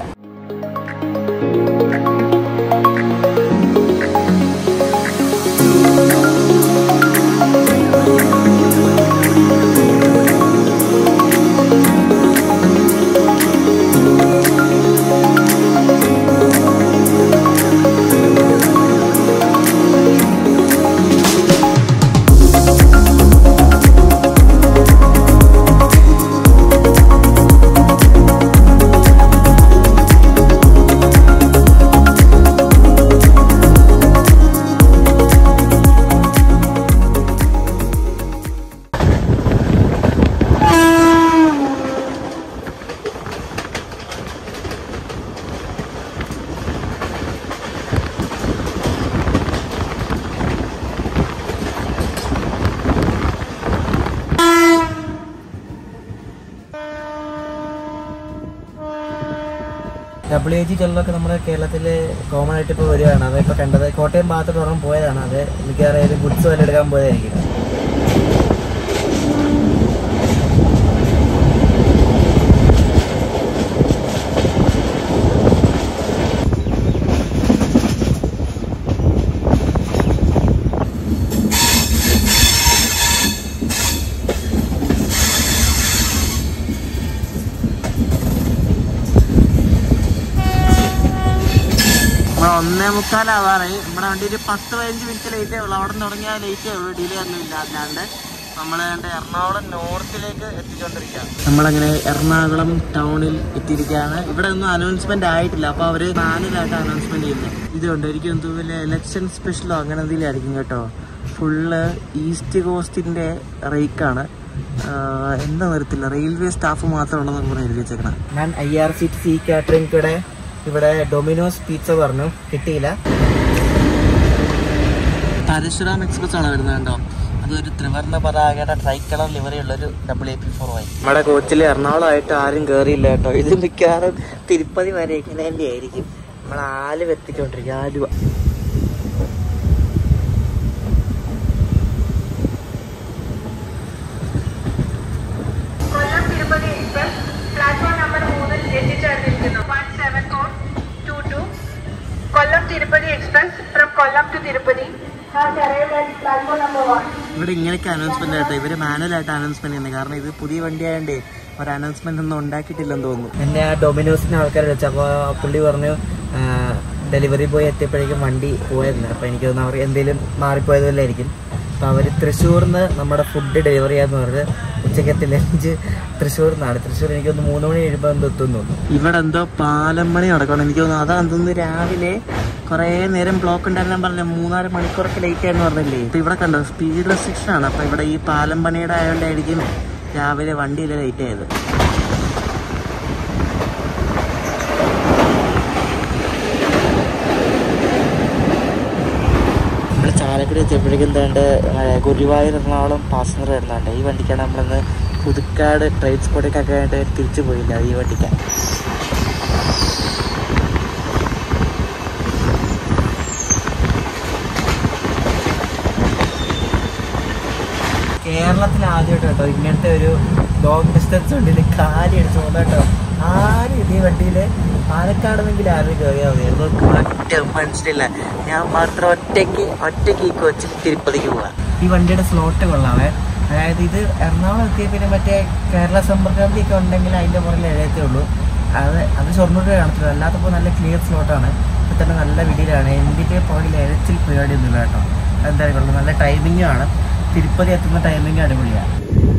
ഡബ്ല്യു എച്ച് ചെള്ളൊക്കെ നമ്മുടെ കേരളത്തിൽ കോമൺ ആയിട്ട് ഇപ്പോൾ വരികയാണ് അത് ഇപ്പോൾ കണ്ടത് കോട്ടയം ഭാഗത്തോട്ട് ഒരെണ്ണം പോയതാണ് അത് മിക്കവാറും ഏത് ഗുഡ്സ് വല്ല എടുക്കാൻ പോയതായിരിക്കും നമ്മൾ ഒന്നേ മുക്കാലാവാറായി നമ്മുടെ വണ്ടി ഒരു പത്ത് പതിനഞ്ച് മിനിറ്റ് ലേറ്റേ ഉള്ളൂ അവിടെ നിന്ന് തുടങ്ങിയാൽ ലേറ്റേ ഉള്ളൂ ഡിലേ ഒന്നും ഇല്ല അല്ലാണ്ട് നമ്മൾ കണ്ട് എറണാകുളം നോർത്തിലേക്ക് എത്തിക്കൊണ്ടിരിക്കുകയാണ് നമ്മളങ്ങനെ എറണാകുളം ടൗണിൽ എത്തിയിരിക്കുകയാണ് ഇവിടെ ഒന്നും അനൗൺസ്മെന്റ് ആയിട്ടില്ല അപ്പൊ അവര് നാലിലായിട്ട് അനൗൺസ്മെന്റ് ചെയ്യുന്നത് ഇതുണ്ട് എനിക്ക് തോന്നുന്നു ഇലക്ഷൻ സ്പെഷ്യലോ അങ്ങനെ എന്തെങ്കിലും ആയിരിക്കും കേട്ടോ ഫുള്ള് ഈസ്റ്റ് കോസ്റ്റിന്റെ റേക്കാണ് എന്താ നിർത്തില്ല റെയിൽവേ സ്റ്റാഫ് മാത്രമാണെന്ന് പറഞ്ഞ് എഴുതി വെച്ചേക്കണം ഞാൻ I R C T C catering കൂടെ ഇവിടെ ഡൊമിനോസ് പിസ്സ പറഞ്ഞു കിട്ടിയില്ല പരശുരാം എക്സ്പ്രസ് ആണ് വരുന്നത് കേട്ടോ അതൊരു ത്രിവർണ്ണ പതാകയുടെ ട്രൈ കളർ ലിവറി ഉള്ള ഒരു double A P four Y നമ്മുടെ കോച്ചിൽ എറണാകുളമായിട്ട് ആരും കയറിയില്ല കേട്ടോ ഇത് മിക്കവാറും തിരുപ്പതി വരെ ഇങ്ങനെ തന്നെ ആയിരിക്കും നമ്മൾ ആലുവ എത്തിക്കൊണ്ടിരിക്കും Aluva Kollam Tirupati express platform number മൂന്നിൽ എത്തിച്ചേർന്നിരിക്കുന്നു one seven four two two Kollam Tirupati express from Kollam to Tirupati has arrived at platform number one ഇവിടെ ഇങ്ങനെയൊക്കെ അനൗൺസ്മെന്റ് ആയിട്ടോ ഇവര് മാനുവലായിട്ട് അനൗൺസ്മെന്റ് ചെയ്യുന്നത് കാരണം ഇത് പുതിയ വണ്ടി ആയതുകൊണ്ടേ ഒരു അനൗൺസ്മെന്റ് ഒന്നും ഉണ്ടാക്കിയിട്ടില്ലെന്ന് തോന്നുന്നു എന്നെ ആ ഡൊമിനോസിന് ആൾക്കാർ വിളിച്ചു അപ്പോൾ പുള്ളി പറഞ്ഞു ഡെലിവറി ബോയ് എത്തിയപ്പോഴേക്കും വണ്ടി പോയിരുന്നു അപ്പോൾ എനിക്ക് തോന്നുന്നു അവർ എന്തെങ്കിലും മാറിപ്പോയതുമല്ലായിരിക്കും അപ്പോൾ അവർ തൃശ്ശൂരിൽ നിന്ന് നമ്മുടെ ഫുഡ് ഡെലിവറി ചെയ്യാന്ന് പറഞ്ഞത് ഉച്ചക്കത്തെ ലഞ്ച് തൃശ്ശൂരിൽ നിന്നാണ് തൃശ്ശൂർ എനിക്ക് ഒന്ന് മൂന്ന് മണി കഴിയുമ്പോൾ എന്തോ എത്തുന്നു ഇവിടെ എന്തോ പാലം പണി നടക്കണം എനിക്ക് തോന്നുന്നു അതാ തോന്നുന്നു രാവിലെ കുറേ നേരം ബ്ലോക്ക് ഉണ്ടായിരുന്ന പറഞ്ഞ മൂന്നാല് മണിക്കൂറൊക്കെ ലേറ്റ് ആയെന്ന് പറഞ്ഞില്ലേ ഇപ്പൊ ഇവിടെ കണ്ടോ സ്പീഡ് റെസ്ട്രിക്ഷൻ ആണ് അപ്പൊ ഇവിടെ ഈ പാലം പണിയുടെ ആയതുകൊണ്ടായിരിക്കും രാവിലെ വണ്ടിയിൽ ലേറ്റ് ആയത് നമ്മൾ ചാലക്കുടി എത്തിയപ്പോഴേക്കും എന്താണ്ട് ഗുരുവായൂർ എറണാകുളം പാസഞ്ചർ വരുന്നുണ്ട് ഈ വണ്ടിക്കാണ് നമ്മളിന്ന് പുതുക്കാട് ട്രെയിൻ സ്പോട്ടേക്കൊക്കെ ആയിട്ട് തിരിച്ചു പോയില്ല ഈ വണ്ടിക്കാണ് കേരളത്തിൽ ആദ്യമായിട്ട് കേട്ടോ ഇങ്ങനത്തെ ഒരു ലോങ് ഡിസ്റ്റൻസ് വണ്ടിയിൽ കാലി അടിച്ചു പോകുന്ന കേട്ടോ ആരും ഇതേ വണ്ടിയിൽ പാലക്കാടെന്നെങ്കിലും ആരും കയറിയാൽ മതി നമുക്ക് ഒറ്റ മനസ്സിലില്ല ഞാൻ മാത്രം ഒറ്റയ്ക്ക് ഒറ്റയ്ക്ക് ഈ കൊച്ചിൻ തിരുപ്പതിക്ക് പോവാം ഈ വണ്ടിയുടെ സ്ലോട്ട് കൊള്ളാവേ അതായത് ഇത് എറണാകുളം എത്തിയ പിന്നെ മറ്റേ കേരള സമ്പർക്ക്രാന്തി ഒക്കെ ഉണ്ടെങ്കിൽ അതിൻ്റെ പുറകിൽ എഴുതത്തേ ഉള്ളൂ അത് അത് ഷൊർണൂർ കാണത്തില്ല അല്ലാത്തപ്പോൾ നല്ല ക്ലിയർ സ്ലോട്ടാണ് ഇപ്പം തന്നെ നല്ല വിടിയിലാണ് എന്തിൻ്റെ പുറകിൽ എഴച്ചിൽ പരിപാടിയൊന്നുമില്ല കേട്ടോ എന്തായാലും കൊള്ളാം നല്ല ടൈമിങ്ങും ആണ് തിരുപ്പതി എത്തുന്ന ടൈമിങ് അടിപൊളിയാണ്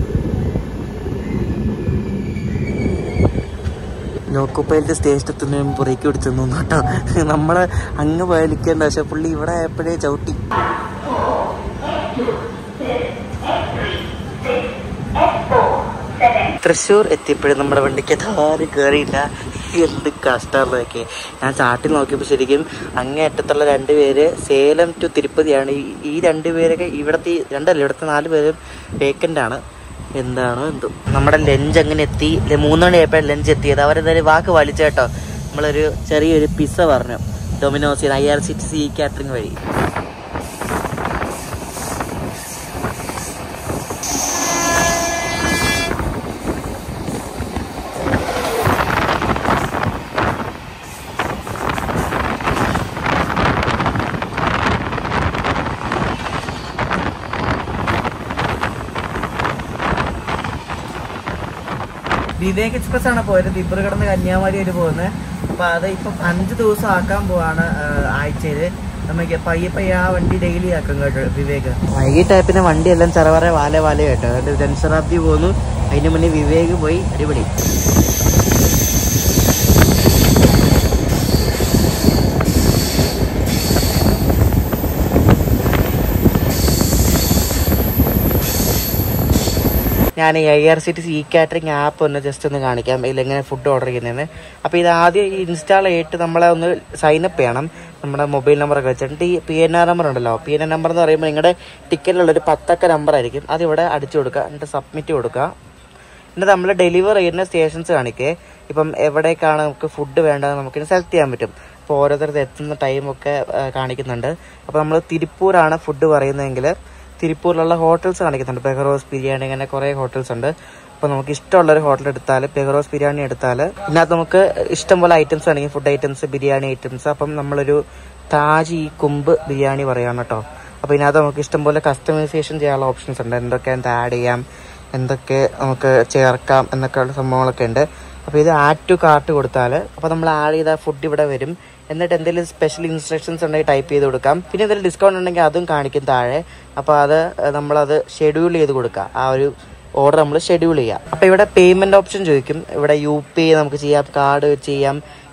ലോക്കോപ്പയിലത്തെ സ്റ്റേഷൻ എത്തുന്നതിന് പുറേക്ക് പിടിച്ചു നിന്നു കേട്ടോ നമ്മള് അങ്ങ് വലിക്കേണ്ട പക്ഷെ പുള്ളി ഇവിടെ ആയപ്പോഴേ ചവിട്ടി തൃശ്ശൂർ എത്തിയപ്പോഴും നമ്മുടെ വണ്ടിക്ക് ആരും കയറിയില്ല എന്ത് കഷ്ടമൊക്കെ ഞാൻ ചാട്ടിൽ നോക്കിയപ്പോൾ ശരിക്കും അങ്ങേയറ്റത്തുള്ള രണ്ടുപേര് സേലം ടു തിരുപ്പതിയാണ് ഈ- ഈ രണ്ടുപേരൊക്കെ ഇവിടുത്തെ ഈ- രണ്ടല്ല ഇവിടുത്തെ നാല് പേരും വേക്കൻ്റ് ആണ് എന്താണോ എന്തോ നമ്മുടെ ലഞ്ച് അങ്ങനെ എത്തി ലെ- മൂന്ന് മണിയായപ്പോഴാണ് ലഞ്ച് എത്തിയത് അവരെന്തായാലും വാക്ക് വലിച്ചു കേട്ടോ നമ്മളൊരു ചെറിയൊരു പിസ്സ പറഞ്ഞു ഡൊമിനോസിൽ I R C T C catering വഴി വിവേക് എക്സ്പ്രസ് ആണ് പോയത് ദിബ്രുഗഡ് കന്യാകുമാരി വരെ പോകുന്നത് അപ്പൊ അത് ഇപ്പം അഞ്ച് ദിവസം ആക്കാൻ പോവാണ് ആഴ്ചയിൽ നമുക്ക് പയ്യെ പയ്യെ ആ വണ്ടി ഡെയിലി ആക്കും കേട്ടോ വിവേക് വൈകിട്ട് പിന്നെ വണ്ടി എല്ലാം ചെറവറെ വാല വാല കേട്ടോ അതുകൊണ്ട് ജൻശതാബ്ദി പോന്നു അതിന് മുന്നേ വിവേക് പോയി അടിപൊളി ഞാൻ ഈ I R C T C E catering app ഒന്ന് ജസ്റ്റ് ഒന്ന് കാണിക്കാം ഇതിൽ എങ്ങനെ ഫുഡ് ഓർഡർ ചെയ്യുന്നതെന്ന് അപ്പോൾ ഇത് ആദ്യം ഇൻസ്റ്റാൾ ചെയ്തിട്ട് നമ്മളെ ഒന്ന് സൈനപ്പ് ചെയ്യണം നമ്മുടെ മൊബൈൽ നമ്പറൊക്കെ വെച്ചിട്ട് ഈ പി എൻ ആർ നമ്പർ ഉണ്ടല്ലോ പി എൻ ആർ നമ്പർ എന്ന് പറയുമ്പോൾ നിങ്ങളുടെ ടിക്കറ്റിലുള്ള ഒരു പത്തക്ക നമ്പർ ആയിരിക്കും അത് ഇവിടെ അടിച്ചു കൊടുക്കുക എന്നിട്ട് സബ്മിറ്റ് കൊടുക്കുക എന്നിട്ട് നമ്മൾ ഡെലിവർ ചെയ്യുന്ന സ്റ്റേഷൻസ് കാണിക്കേ ഇപ്പം എവിടേക്കാണ് നമുക്ക് ഫുഡ് വേണ്ടത് നമുക്ക് സെലക്ട് ചെയ്യാൻ പറ്റും അപ്പോൾ ഓരോരുത്തർക്ക് എത്തുന്ന ടൈമൊക്കെ കാണിക്കുന്നുണ്ട് അപ്പോൾ നമ്മൾ തിരുപ്പൂരാണ് ഫുഡ് പറയുന്നതെങ്കിൽ തിരുപ്പൂരിലുള്ള ഹോട്ടൽസ് കാണിക്കുന്നുണ്ട് പെഹറോസ് ബിരിയാണി അങ്ങനെ കുറേ ഹോട്ടൽസ് ഉണ്ട് അപ്പോൾ നമുക്ക് ഇഷ്ടമുള്ള ഒരു ഹോട്ടൽ എടുത്താൽ പെഹറോസ് ബിരിയാണി എടുത്താൽ ഇതിനകത്ത് നമുക്ക് ഇഷ്ടം പോലെ ഐറ്റംസ് ആണെങ്കിൽ ഫുഡ് ഐറ്റംസ് ബിരിയാണി ഐറ്റംസ് അപ്പം നമ്മളൊരു താജ് ഈ കുമ്പ് ബിരിയാണി പറയാണ് കേട്ടോ അപ്പോൾ ഇതിനകത്ത് നമുക്ക് ഇഷ്ടം പോലെ കസ്റ്റമൈസേഷൻ ചെയ്യാനുള്ള ഓപ്ഷൻസ് ഉണ്ട് എന്തൊക്കെ എന്താ ആഡ് ചെയ്യാം എന്തൊക്കെ നമുക്ക് ചേർക്കാം എന്നൊക്കെയുള്ള സംഭവങ്ങളൊക്കെ ഉണ്ട് അപ്പോൾ ഇത് ആഡ് ടു കാർട്ട് കൊടുത്താൽ അപ്പോൾ നമ്മൾ ആഡ് ചെയ്ത ഫുഡ് ഇവിടെ വരും എന്നിട്ട് എന്തെങ്കിലും സ്പെഷ്യൽ ഇൻസ്ട്രക്ഷൻസ് ഉണ്ടെങ്കിൽ ടൈപ്പ് ചെയ്ത് കൊടുക്കാം പിന്നെ എന്തെങ്കിലും ഡിസ്കൗണ്ട് ഉണ്ടെങ്കിൽ അതും കാണിക്കും താഴെ അപ്പോൾ അത് ഏഹ്, നമ്മളത് ഷെഡ്യൂൾ ചെയ്ത് കൊടുക്കുക ആ ഒരു ഓർഡർ നമ്മൾ ഷെഡ്യൂൾ ചെയ്യാം അപ്പോൾ ഇവിടെ പേയ്മെന്റ് ഓപ്ഷൻ ചോദിക്കും ഇവിടെ യു പി ഐ നമുക്ക് ചെയ്യാം കാർഡ് വെച്ച് ചെയ്യാം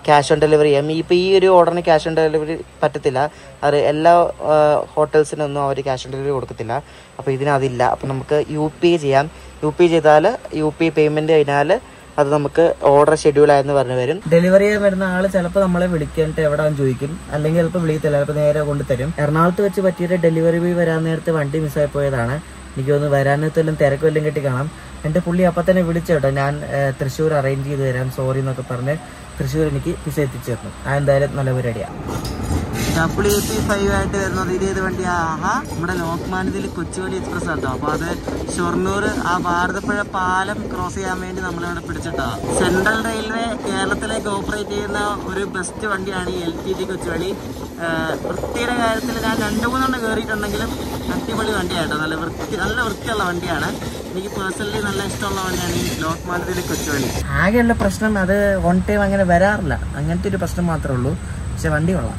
ക്യാഷ് ഓൺ ഡെലിവറി ചെയ്യാം ഇപ്പോൾ ഈ ഒരു ഓർഡറിന് ക്യാഷ് ഓൺ ഡെലിവറി പറ്റത്തില്ല അത് എല്ലാ ഹോട്ടൽസിനൊന്നും അവർ ക്യാഷ് ഓൺ ഡെലിവറി കൊടുക്കത്തില്ല അപ്പോൾ ഇതിന് അതില്ല അപ്പോൾ നമുക്ക് യു പി ചെയ്യാം യു പി ചെയ്താൽ യു പി പേയ്മെൻറ്റ് കഴിഞ്ഞാൽ അത് നമുക്ക് ഓർഡർ ഷെഡ്യൂൾ ആയെന്ന് പറഞ്ഞു വരും ഡെലിവറി ചെയ്യാൻ വരുന്ന ആൾ ചിലപ്പോൾ നമ്മളെ വിളിക്കാനിട്ട് എവിടെയാണെന്ന് ചോദിക്കും അല്ലെങ്കിൽ ചിലപ്പോൾ വിളിക്കത്തില്ല ചിലപ്പോൾ നേരെ കൊണ്ടുതരും എറണാകുളത്ത് വെച്ച് പറ്റിയൊരു ഡെലിവറി ബോയ് വരാൻ നേരത്ത് വണ്ടി മിസ്സായി പോയതാണ് എനിക്ക് തോന്നുന്നു വരാനത്തെല്ലാം തിരക്ക് വല്ലതും കെട്ടി കാണാം എൻ്റെ പുള്ളി അപ്പം തന്നെ വിളിച്ചോട്ടോ ഞാൻ ഏഹ്, തൃശ്ശൂർ അറേഞ്ച് ചെയ്ത് തരാം സോറി എന്നൊക്കെ പറഞ്ഞ് തൃശ്ശൂർ എനിക്ക് പിസ എത്തിച്ചു തന്നു ആ എന്തായാലും നല്ല പരിപാടിയാണ് ഡബ്ല്യു എ പി ഫൈവ് ആയിട്ട് വരുന്നത് ഇത് ഏത് വണ്ടിയാ ആഹാ നമ്മുടെ ലോക്മാനത്തിൽ കൊച്ചുവേളി എക്സ്പ്രസ് ആട്ടോ അപ്പൊ അത് ഷൊർണൂർ ആ ഭാരതപ്പുഴ പാലം ക്രോസ് ചെയ്യാൻ വേണ്ടി നമ്മളിവിടെ പിടിച്ചിട്ടാ സെൻട്രൽ റെയിൽവേ കേരളത്തിലേക്ക് ഓപ്പറേറ്റ് ചെയ്യുന്ന ഒരു ബെസ്റ്റ് വണ്ടിയാണ് ഈ L T G Kochuveli ah വൃത്തിയുടെ കാര്യത്തിൽ ഞാൻ രണ്ടു മൂന്നെണ്ണം കയറിയിട്ടുണ്ടെങ്കിലും അടിപൊളി വണ്ടിയാട്ടോ നല്ല വൃത്തി നല്ല വൃത്തിയുള്ള വണ്ടിയാണ് എനിക്ക് പേഴ്സണലി നല്ല ഇഷ്ടമുള്ള വണ്ടിയാണ് ഈ ലോക്മാനത്തിൽ കൊച്ചുവേളി ആകെയുള്ള പ്രശ്നം അത് വൺ ടൈം അങ്ങനെ വരാറില്ല അങ്ങനത്തെ ഒരു പ്രശ്നം മാത്രമേ ഉള്ളൂ പക്ഷെ വണ്ടി കൊള്ളാം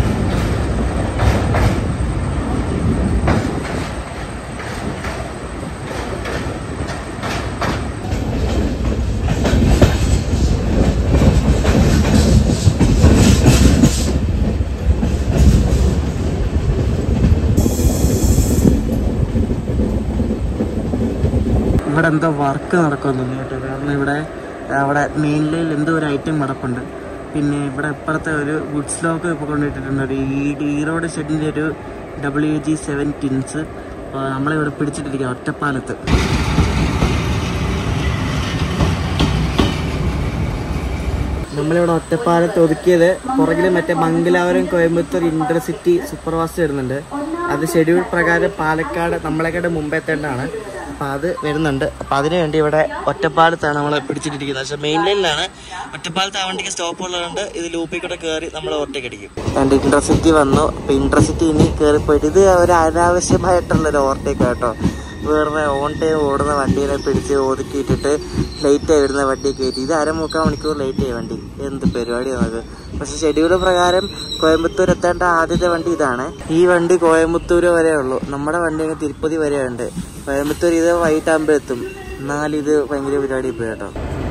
ഇവിടെ എന്തോ വർക്ക് നടക്കുന്നു കേട്ടോ കാരണം ഇവിടെ അവിടെ മെയിൻ ലൈനിൽ എന്തോ ഒരു ഐറ്റം കിടപ്പുണ്ട് പിന്നെ ഇവിടെ ഇപ്പുറത്തെ ഒരു ഗുഡ്സ് ലോക്ക് ഇപ്പോൾ കൊണ്ടുപോയിട്ടുണ്ട് ഒരു ഈ ഈറോഡ് ഷെഡിൻ്റെ ഒരു ഡബ്ല്യു ജി സെവൻ ടിൻസ് നമ്മളിവിടെ പിടിച്ചിട്ടിരിക്കുക ഒറ്റപ്പാലത്ത് നമ്മളിവിടെ ഒറ്റപ്പാലത്ത് ഒതുക്കിയത് പുറകിൽ മറ്റേ Mangalapuram Coimbatore intercity super fast വരുന്നുണ്ട് അത് ഷെഡ്യൂൾ പ്രകാരം പാലക്കാട് നമ്മളെക്കാട് മുമ്പ് എത്തേണ്ടതാണ് അപ്പം അത് വരുന്നുണ്ട് അപ്പം അതിനു വേണ്ടി ഇവിടെ ഒറ്റപ്പാലത്താണ് നമ്മൾ പിടിച്ചിട്ടിരിക്കുന്നത് പക്ഷേ മെയിൻ ലൈനിലാണ് ഒറ്റപ്പാലത്ത് ആ വണ്ടിക്ക് സ്റ്റോപ്പ് ഉള്ളതുകൊണ്ട് ഇത് ലൂപ്പിൽ കൂടെ കയറി നമ്മൾ ഓവർടേക്ക് അടിക്കും ആൻഡ് ഇന്റർസിറ്റി വന്നു അപ്പം ഇന്റർസിറ്റി ഇനി കയറി പോയിട്ട് ഇത് ഒരു അനാവശ്യമായിട്ടുള്ളൊരു ഓവർടേക്ക് കേട്ടോ വേറെ ഓൺ ടൈം ഓടുന്ന വണ്ടീനെ പിടിച്ച് ഒതുക്കിയിട്ടിട്ട് ലേറ്റ് ആയി വരുന്ന വണ്ടി കയറ്റി ഇത് അരമുക്കാൽ മണിക്കൂർ ലേറ്റ് ആയി വണ്ടി എന്ത് പരിപാടിയാണ് അത് പക്ഷെ ഷെഡ്യൂൾ പ്രകാരം കോയമ്പത്തൂർ എത്തേണ്ട ആദ്യത്തെ വണ്ടി ഇതാണ് ഈ വണ്ടി കോയമ്പത്തൂർ വരെ ഉള്ളൂ നമ്മുടെ വണ്ടി അങ്ങ് തിരുപ്പതി വരെ ഉണ്ട് കോയമ്പത്തൂർ ഇത് വൈകിട്ടാകുമ്പോൾ എത്തും എന്നാലും ഇത് ഭയങ്കര പരിപാടി പോയി കേട്ടോ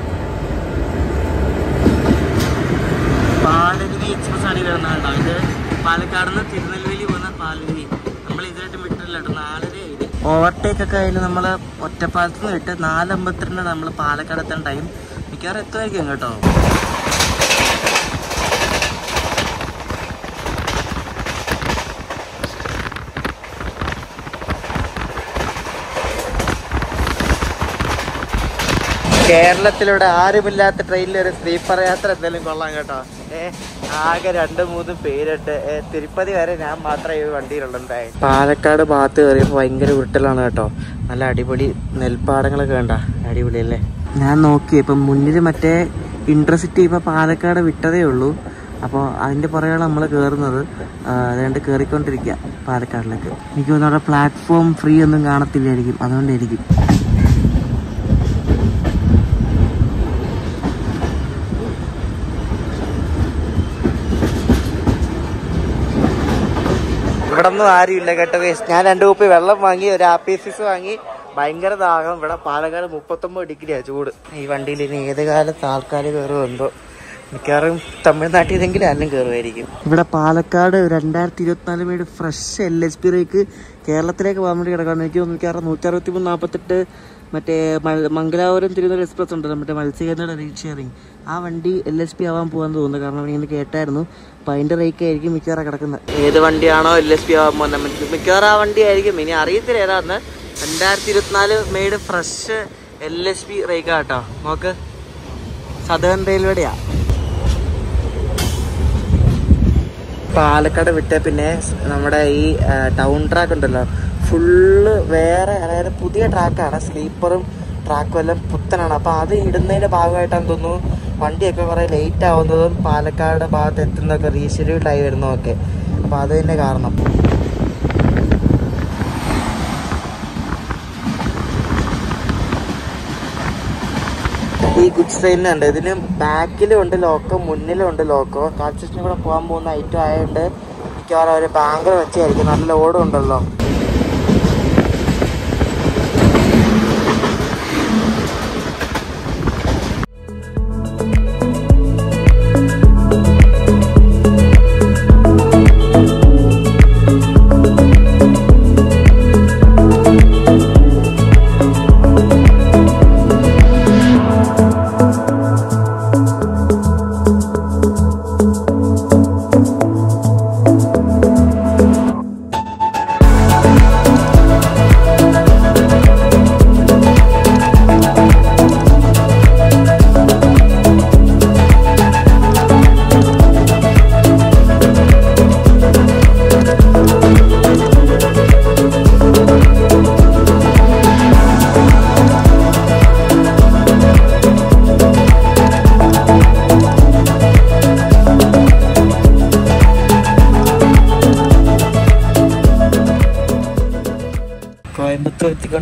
പാലരുവി എക്സ്പ്രസ് ആണ് ഈ വരുന്നത് കേട്ടോ ഇത് പാലക്കാട് നിന്ന് തിരുനെൽവേലി പോകുന്ന പാലരുവി നമ്മൾ ഇതിലായിട്ട് വിട്ടില്ല കേട്ടോ നാലര ആയി ഓവർടേക്ക് ഒക്കെ അതിൽ നമ്മൾ ഒറ്റപ്പാലത്ത് നിന്ന് വിട്ട് നാലമ്പത്തിരണ്ട് നമ്മൾ പാലക്കാട് എത്താൻ ടൈം മിക്കവാറും എത്തുമായിരിക്കും കേട്ടോ കേരളത്തിലൂടെ ആരുമില്ലാത്ത ട്രെയിനിൽ ഒരു സ്ലീപ്പർ യാത്ര എന്തായാലും കൊള്ളാം കേട്ടോ ഏ ആകെ രണ്ട് മൂന്ന് പേരുണ്ട് ഏ, തിരുപ്പതി വരെ ഞാൻ മാത്രമേ ഈ വണ്ടിയിലുള്ളതായി പാലക്കാട് ഭാഗത്ത് കയറിയപ്പോൾ ഭയങ്കര ഉരുട്ടലാണ് കേട്ടോ നല്ല അടിപൊളി നെൽപ്പാടങ്ങളൊക്കെ വേണ്ട അടിപൊളി അല്ലേ ഞാൻ നോക്കി ഇപ്പം മുന്നിൽ മറ്റേ ഇന്റർസിറ്റി ഇപ്പം പാലക്കാട് വിട്ടതേ ഉള്ളൂ അപ്പോൾ അതിൻ്റെ പുറകെയാണ് നമ്മൾ കയറുന്നത് അതുകൊണ്ട് കയറിക്കൊണ്ടിരിക്കുക പാലക്കാടിലേക്ക് എനിക്ക് തോന്നുന്നു അവിടെ പ്ലാറ്റ്ഫോം ഫ്രീ ഒന്നും കാണത്തില്ലായിരിക്കും അതുകൊണ്ടായിരിക്കും ഇവിടെ ഒന്നും ആരുമില്ല കേട്ടോ guys. ഞാൻ രണ്ടു കുപ്പി വെള്ളം വാങ്ങി ഒരു ആപ്പീസിസ് വാങ്ങി ഭയങ്കര ദാഹം ഇവിടെ പാലക്കാട് മുപ്പത്തൊമ്പത് ഡിഗ്രിയാ ചൂട് ഈ വണ്ടിയിൽ ഇനി ഏത് കാലത്ത് ആൾക്കാർ കയറുമെന്തോ മിക്കവാറും തമിഴ്നാട്ടിൽ നിന്നെങ്കിലും ആരും കയറുമായിരിക്കും ഇവിടെ പാലക്കാട് രണ്ടായിരത്തി ഇരുപത്തിനാല് made fresh L H P റേക്ക് കേരളത്തിലേക്ക് പോകാൻ വേണ്ടി കിടക്കാണ് എനിക്ക് തോന്നുന്നു മിക്കവാറും നൂറ്റി അറുപത്തി മൂന്ന് നാൽപ്പത്തെട്ട് മറ്റേ മ- മംഗലാപുരം തിരുവനന്തപുരം എക്സ്പ്രസ് ഉണ്ടല്ലോ മറ്റേ മത്സ്യകന്യയുടെ റീച്ച് ഷെയറിങ് ആ വണ്ടി എൽ എച്ച് പി ആവാൻ പോകാൻ തോന്നുന്നു കാരണം ഇങ്ങനെ കേട്ടായിരുന്നു അപ്പം അതിൻ്റെ റേക്ക് ആയിരിക്കും മിക്കവാറും കിടക്കുന്നത് ഏത് വണ്ടിയാണോ എൽ എസ് പി ആവാൻ പോകുന്നത് മിക്കവാറും ആ വണ്ടി ആയിരിക്കും ഇനി അറിയത്തില്ല ഏതാന്ന് രണ്ടായിരത്തി ഇരുപത്തിനാല് made fresh L S P റേക്കാ കേട്ടോ നോക്ക് സദേൺ റെയിൽവേടെയാ പാലക്കാട് വിട്ട പിന്നെ നമ്മുടെ ഈ ആ, ടൗൺ ട്രാക്ക് ഉണ്ടല്ലോ ഫുള്ള് വേറെ അതായത് പുതിയ ട്രാക്കാണ് സ്ലീപ്പറും ട്രാക്കും എല്ലാം പുത്തനാണ് അപ്പോൾ അത് ഇടുന്നതിൻ്റെ ഭാഗമായിട്ടാണ് തോന്നുന്നു വണ്ടിയൊക്കെ കുറേ ലേറ്റ് ആവുന്നതും പാലക്കാട് ഭാഗത്ത് എത്തുന്നതൊക്കെ റീഷെഡ്യൂൾഡ് ആയി വരുന്നതൊക്കെ അപ്പോൾ അത് തന്നെ കാരണം ഈ ഗുഡ്സ് ട്രെയിനുണ്ട് ഇതിന് ബാക്കിലും ഉണ്ട് ലോക്കോ മുന്നിലും ഉണ്ട് ലോക്കോ കാൽസ്റ്റേഷനിൽ കൂടെ പോകാൻ പോകുന്ന ഐറ്റം ആയതുകൊണ്ട് മിക്കവാറും ഒരു ബാങ്കർ വെച്ചായിരിക്കും നല്ല ലോഡും ഉണ്ടല്ലോ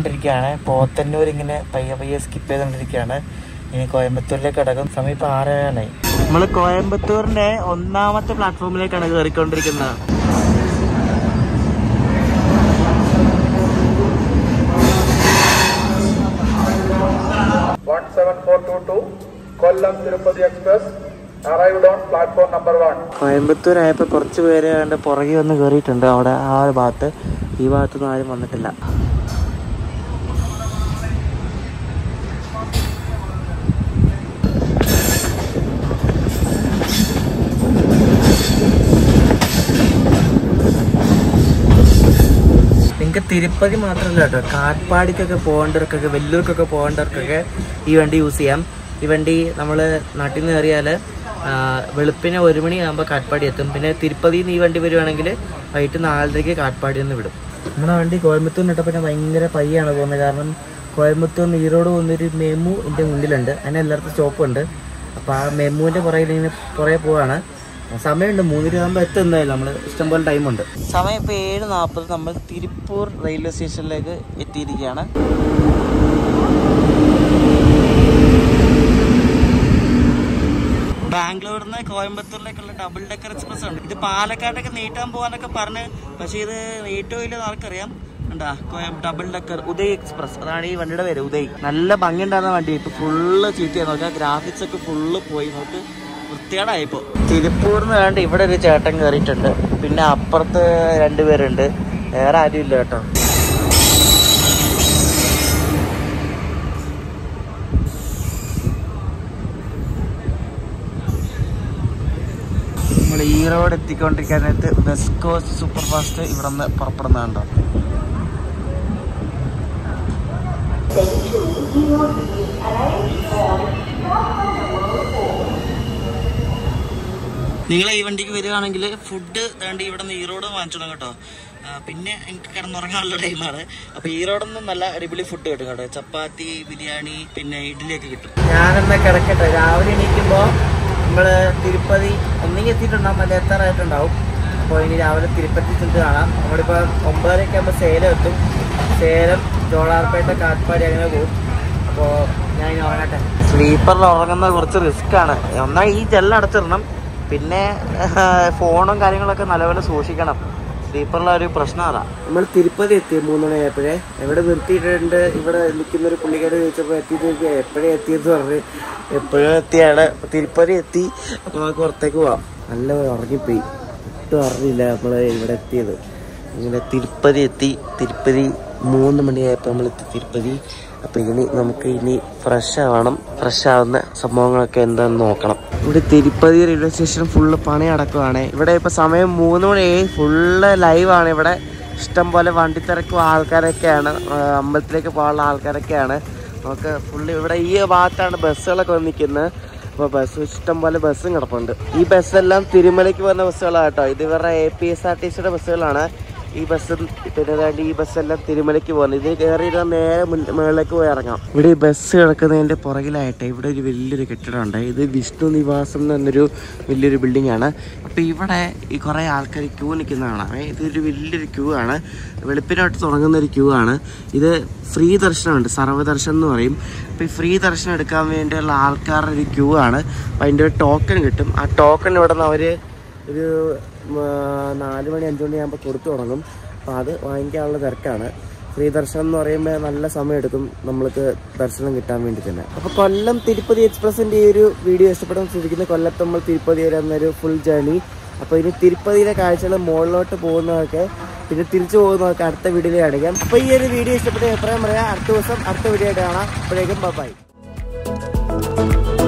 ചെയ്തുകൊണ്ടിരിക്കുകയാണ് പോത്തന്നൂർ ഇങ്ങനെ പയ്യെ പയ്യെ സ്കിപ്പ് ചെയ്തുകൊണ്ടിരിക്കുകയാണ് ഇനി കോയമ്പത്തൂരിലേക്ക് കിടക്കും സമയം ഇപ്പൊ ആറാനായി നമ്മൾ കോയമ്പത്തൂരിന്റെ ഒന്നാമത്തെ പ്ലാറ്റ്ഫോമിലേക്കാണ് കയറിക്കൊണ്ടിരിക്കുന്നത് one seven four two two Kollam Tirupati Express arrived on platform number one. Coimbatore ആയപ്പോൾ കുറച്ച് പേര് അതിൻ്റെ പുറകെ വന്ന് കയറിയിട്ടുണ്ട് അവിടെ ആ ഒരു ഭാഗത്ത് ഈ ഭാഗത്തൊന്നും ആരും വന്നിട്ടില്ല നിങ്ങൾക്ക് തിരുപ്പതി മാത്രമല്ല കേട്ടോ കാട്പാടിക്കൊക്കെ പോകേണ്ടവർക്കൊക്കെ വെല്ലൂർക്കൊക്കെ പോകേണ്ടവർക്കൊക്കെ ഈ വണ്ടി യൂസ് ചെയ്യാം ഈ വണ്ടി നമ്മൾ നാട്ടിൽ നിന്ന് കയറിയാൽ വെളുപ്പിനെ ഒരു മണിയാകുമ്പോൾ കാട്പാടി എത്തും പിന്നെ തിരുപ്പതിയിൽ നിന്ന് ഈ വണ്ടി വരുവാണെങ്കിൽ വൈകിട്ട് നാലരയ്ക്ക് കാട്പാടി നിന്ന് വിടും നമ്മുടെ വണ്ടി കോയമ്പത്തൂർ ഇട്ടപ്പോൾ പിന്നെ ഭയങ്കര പയ്യാണ് പോകുന്നത് കാരണം കോയമ്പത്തൂർ നിന്ന് ഈറോഡ് പോകുന്നൊരു മെമു എൻ്റെ മുന്നിലുണ്ട് അതിന് എല്ലായിടത്തും സ്റ്റോപ്പുണ്ട് അപ്പോൾ ആ മെമുവിൻ്റെ പുറകിൽ ഇങ്ങനെ പുറകെ പോവാണ് സമയമുണ്ട് മൂന്ന് രൂപയാകുമ്പോൾ എത്തും എന്തായാലും നമ്മൾ ഇഷ്ടംപോലെ ടൈമുണ്ട് സമയം ഇപ്പോൾ ഏഴ് നാൽപ്പത് നമ്മൾ തിരുപ്പൂർ റെയിൽവേ സ്റ്റേഷനിലേക്ക് എത്തിയിരിക്കുകയാണ് ബാംഗ്ലൂരിൽ നിന്ന് കോയമ്പത്തൂരിലേക്കുള്ള ഡബിൾ ഡെക്കർ എക്സ്പ്രസ് ഉണ്ട് ഇത് പാലക്കാട്ടൊക്കെ നീട്ടാൻ പോകാനൊക്കെ പറഞ്ഞ് പക്ഷേ ഇത് നീട്ടോ ഇല്ലെന്ന് ആർക്കറിയാം ഉണ്ടാ കോയം ഡബിൾ ഡെക്കർ ഉദയ് എക്സ്പ്രസ് അതാണ് ഈ വണ്ടിയുടെ പേര് ഉദയ് നല്ല ഭംഗി ഉണ്ടായിരുന്ന വണ്ടി ഇപ്പൊ ഫുള്ള് ചീത്തയാണ് നോക്കാം ഗ്രാഫിക്സ് ഒക്കെ ഫുള്ള് പോയി നമുക്ക് വൃത്തികേടായിപ്പോ തിരുപ്പൂർന്ന് വേണ്ട ഇവിടെ ഒരു ചേട്ടൻ കയറിയിട്ടുണ്ട് പിന്നെ അപ്പുറത്ത് രണ്ടുപേരുണ്ട് വേറെ ആരും ഇല്ല കേട്ടോ നമ്മൾ ഈ റോഡ് എത്തിക്കൊണ്ടിരിക്കാനായിട്ട് ബെസ്കോ സൂപ്പർ ഫാസ്റ്റ് ഇവിടെ നിന്ന് പുറപ്പെടുന്നുണ്ടോ നിങ്ങൾ ഈ വണ്ടിക്ക് വരികയാണെങ്കിൽ ഫുഡ് വേണ്ടി ഇവിടെ നിന്ന് ഈറോഡ് വാങ്ങിച്ചോളാം കേട്ടോ ആ, പിന്നെ എനിക്ക് കിടന്നുറങ്ങാനുള്ള ടൈമാണ് അപ്പൊ ഈറോഡിൽ നിന്ന് നല്ല അടിപൊളി ഫുഡ് കിട്ടും കേട്ടോ ചപ്പാത്തി ബിരിയാണി പിന്നെ ഇഡ്ഡലിയൊക്കെ കിട്ടും ഞാനെന്നാ കിടക്കട്ടെ രാവിലെ എണീക്കുമ്പോൾ നമ്മള് തിരുപ്പതി ഒന്നെങ്കിൽ എത്തിയിട്ടുണ്ടാവും അല്ലെ എത്താറായിട്ടുണ്ടാവും അപ്പോൾ ഇനി രാവിലെ തിരുപ്പതി ചെന്ന് കാണാം നമ്മളിപ്പോൾ ഒമ്പതരയൊക്കെ ആകുമ്പോൾ സേലം എത്തും സേലം ജോളാർപേട്ട കാട്ട്പാടി അങ്ങനെ പോകും അപ്പോൾ ഞാൻ ഇനി ഉറങ്ങട്ടെ സ്ലീപ്പറിൽ ഉറങ്ങുന്നത് കുറച്ച് റിസ്ക് ആണ് ഒന്നാ ഈ ജെല്ല് അടച്ചിടണം പിന്നെ ഫോണും കാര്യങ്ങളൊക്കെ നല്ലപോലെ സൂക്ഷിക്കണം സ്ലീപ്പറിലെ ഒരു പ്രശ്നം അതാ നമ്മൾ തിരുപ്പതി എത്തി മൂന്നുമണി ആയപ്പോഴേ എവിടെ നിർത്തിയിട്ടുണ്ട് ഇവിടെ നിൽക്കുന്ന ഒരു പുള്ളിക്കാരെ ചോദിച്ചപ്പോൾ എത്തിയിട്ട് എപ്പോഴേ എത്തിയെന്ന് പറഞ്ഞ് എപ്പോഴും എത്തിയാണ് അപ്പൊ തിരുപ്പതി എത്തി അപ്പൊ നമുക്ക് പുറത്തേക്ക് പോവാം നല്ല ഉറങ്ങിപ്പോയി ഒട്ടും അറിഞ്ഞില്ല നമ്മൾ ഇവിടെ എത്തിയത് ഇങ്ങനെ തിരുപ്പതി എത്തി തിരുപ്പതി മൂന്ന് മണിയായപ്പോൾ നമ്മൾ എത്തി തിരുപ്പതി അപ്പൊ ഇനി നമുക്ക് ഇനി ഫ്രഷ് ആവണം ഫ്രഷ് ആവുന്ന സംഭവങ്ങളൊക്കെ എന്താന്ന് നോക്കണം ഇവിടെ തിരുപ്പതി റെയിൽവേ സ്റ്റേഷൻ ഫുള്ള് പണി അടക്കുവാണ് ഇവിടെ ഇപ്പൊ സമയം മൂന്ന് മണിയായി ഫുള്ള് ലൈവാണ് ഇവിടെ ഇഷ്ടം പോലെ വണ്ടിത്തിരക്കും ആൾക്കാരൊക്കെയാണ് ആ, അമ്പലത്തിലേക്ക് പോകാനുള്ള ആൾക്കാരൊക്കെയാണ് നമുക്ക് ഫുള്ള് ഇവിടെ ഈ ഭാഗത്താണ് ബസ്സുകളൊക്കെ വന്ന് നിൽക്കുന്നത് അപ്പോൾ ബസ് ഇഷ്ടം പോലെ ബസ്സും കിടപ്പുണ്ട് ഈ ബസ്സെല്ലാം തിരുമലയ്ക്ക് പോകുന്ന ബസ്സുകളാണ് കേട്ടോ ഇത് ഇവരുടെ A P S R T സിയുടെ ബസ്സുകളാണ് ഈ ബസ് പിന്നെ ദാണ്ട് ഈ ബസ്സെല്ലാം തിരുമലയ്ക്ക് പോകുന്നത് ഇതിൽ കയറിയിരുന്ന നേരെ മുൻ മുകളിലേക്ക് പോയി ഇറങ്ങാം ഇവിടെ ഈ ബസ് കിടക്കുന്നതിന്റെ പുറകിലായിട്ട് ഇവിടെ ഒരു വലിയൊരു കെട്ടിടമുണ്ട് ഇത് വിഷ്ണു നിവാസം എന്നൊരു വലിയൊരു ബിൽഡിംഗ് ആണ് അപ്പോൾ ഇവിടെ ഈ കുറേ ആൾക്കാർ ക്യൂ നിൽക്കുന്നതാണ് ഇതൊരു വലിയൊരു ക്യൂ ആണ് വെളുപ്പിനായിട്ട് തുടങ്ങുന്ന ഒരു ക്യൂ ആണ് ഇത് ഫ്രീ ദർശനമുണ്ട് സർവ്വദർശനം എന്ന് പറയും അപ്പോൾ ഈ ഫ്രീ ദർശനം എടുക്കാൻ വേണ്ടിയുള്ള ആൾക്കാരുടെ ഒരു ക്യൂ ആണ് അപ്പോൾ അതിൻ്റെ ഒരു ടോക്കൺ കിട്ടും ആ ടോക്കൺ ഇവിടെ നിന്ന് അവർ ഒരു ഉം, ആ, നാല് മണി അഞ്ച് മണി ആകുമ്പോൾ കൊടുത്തു തുടങ്ങും അപ്പോൾ അത് വാങ്ങിക്കാനുള്ള തിരക്കാണ് ഫ്രീ ദർശനം എന്ന് പറയുമ്പോൾ നല്ല സമയം എടുക്കും നമ്മൾക്ക് ദർശനം കിട്ടാൻ വേണ്ടി തന്നെ അപ്പോൾ കൊല്ലം തിരുപ്പതി എക്സ്പ്രസിൻ്റെ ഈ ഒരു വീഡിയോ ഇഷ്ടപ്പെടാൻ ശ്രദ്ധിക്കുന്ന കൊല്ലത്ത് നമ്മൾ തിരുപ്പതി വരെ എന്നൊരു ഫുൾ ജേണി അപ്പോൾ ഇനി തിരുപ്പതിയിലെ കാഴ്ചകൾ മുകളിലോട്ട് പോകുന്നതൊക്കെ പിന്നെ തിരിച്ചു പോകുന്നതൊക്കെ അടുത്ത വീഡിയോയിൽ കാണിക്കാം അപ്പോൾ ഈ ഒരു വീഡിയോ ഇഷ്ടപ്പെട്ട അഭിപ്രായം പറയാം അടുത്ത ദിവസം അടുത്ത വീഡിയോ ആയിട്ട് കാണാം അപ്പോഴേക്കും ബൈ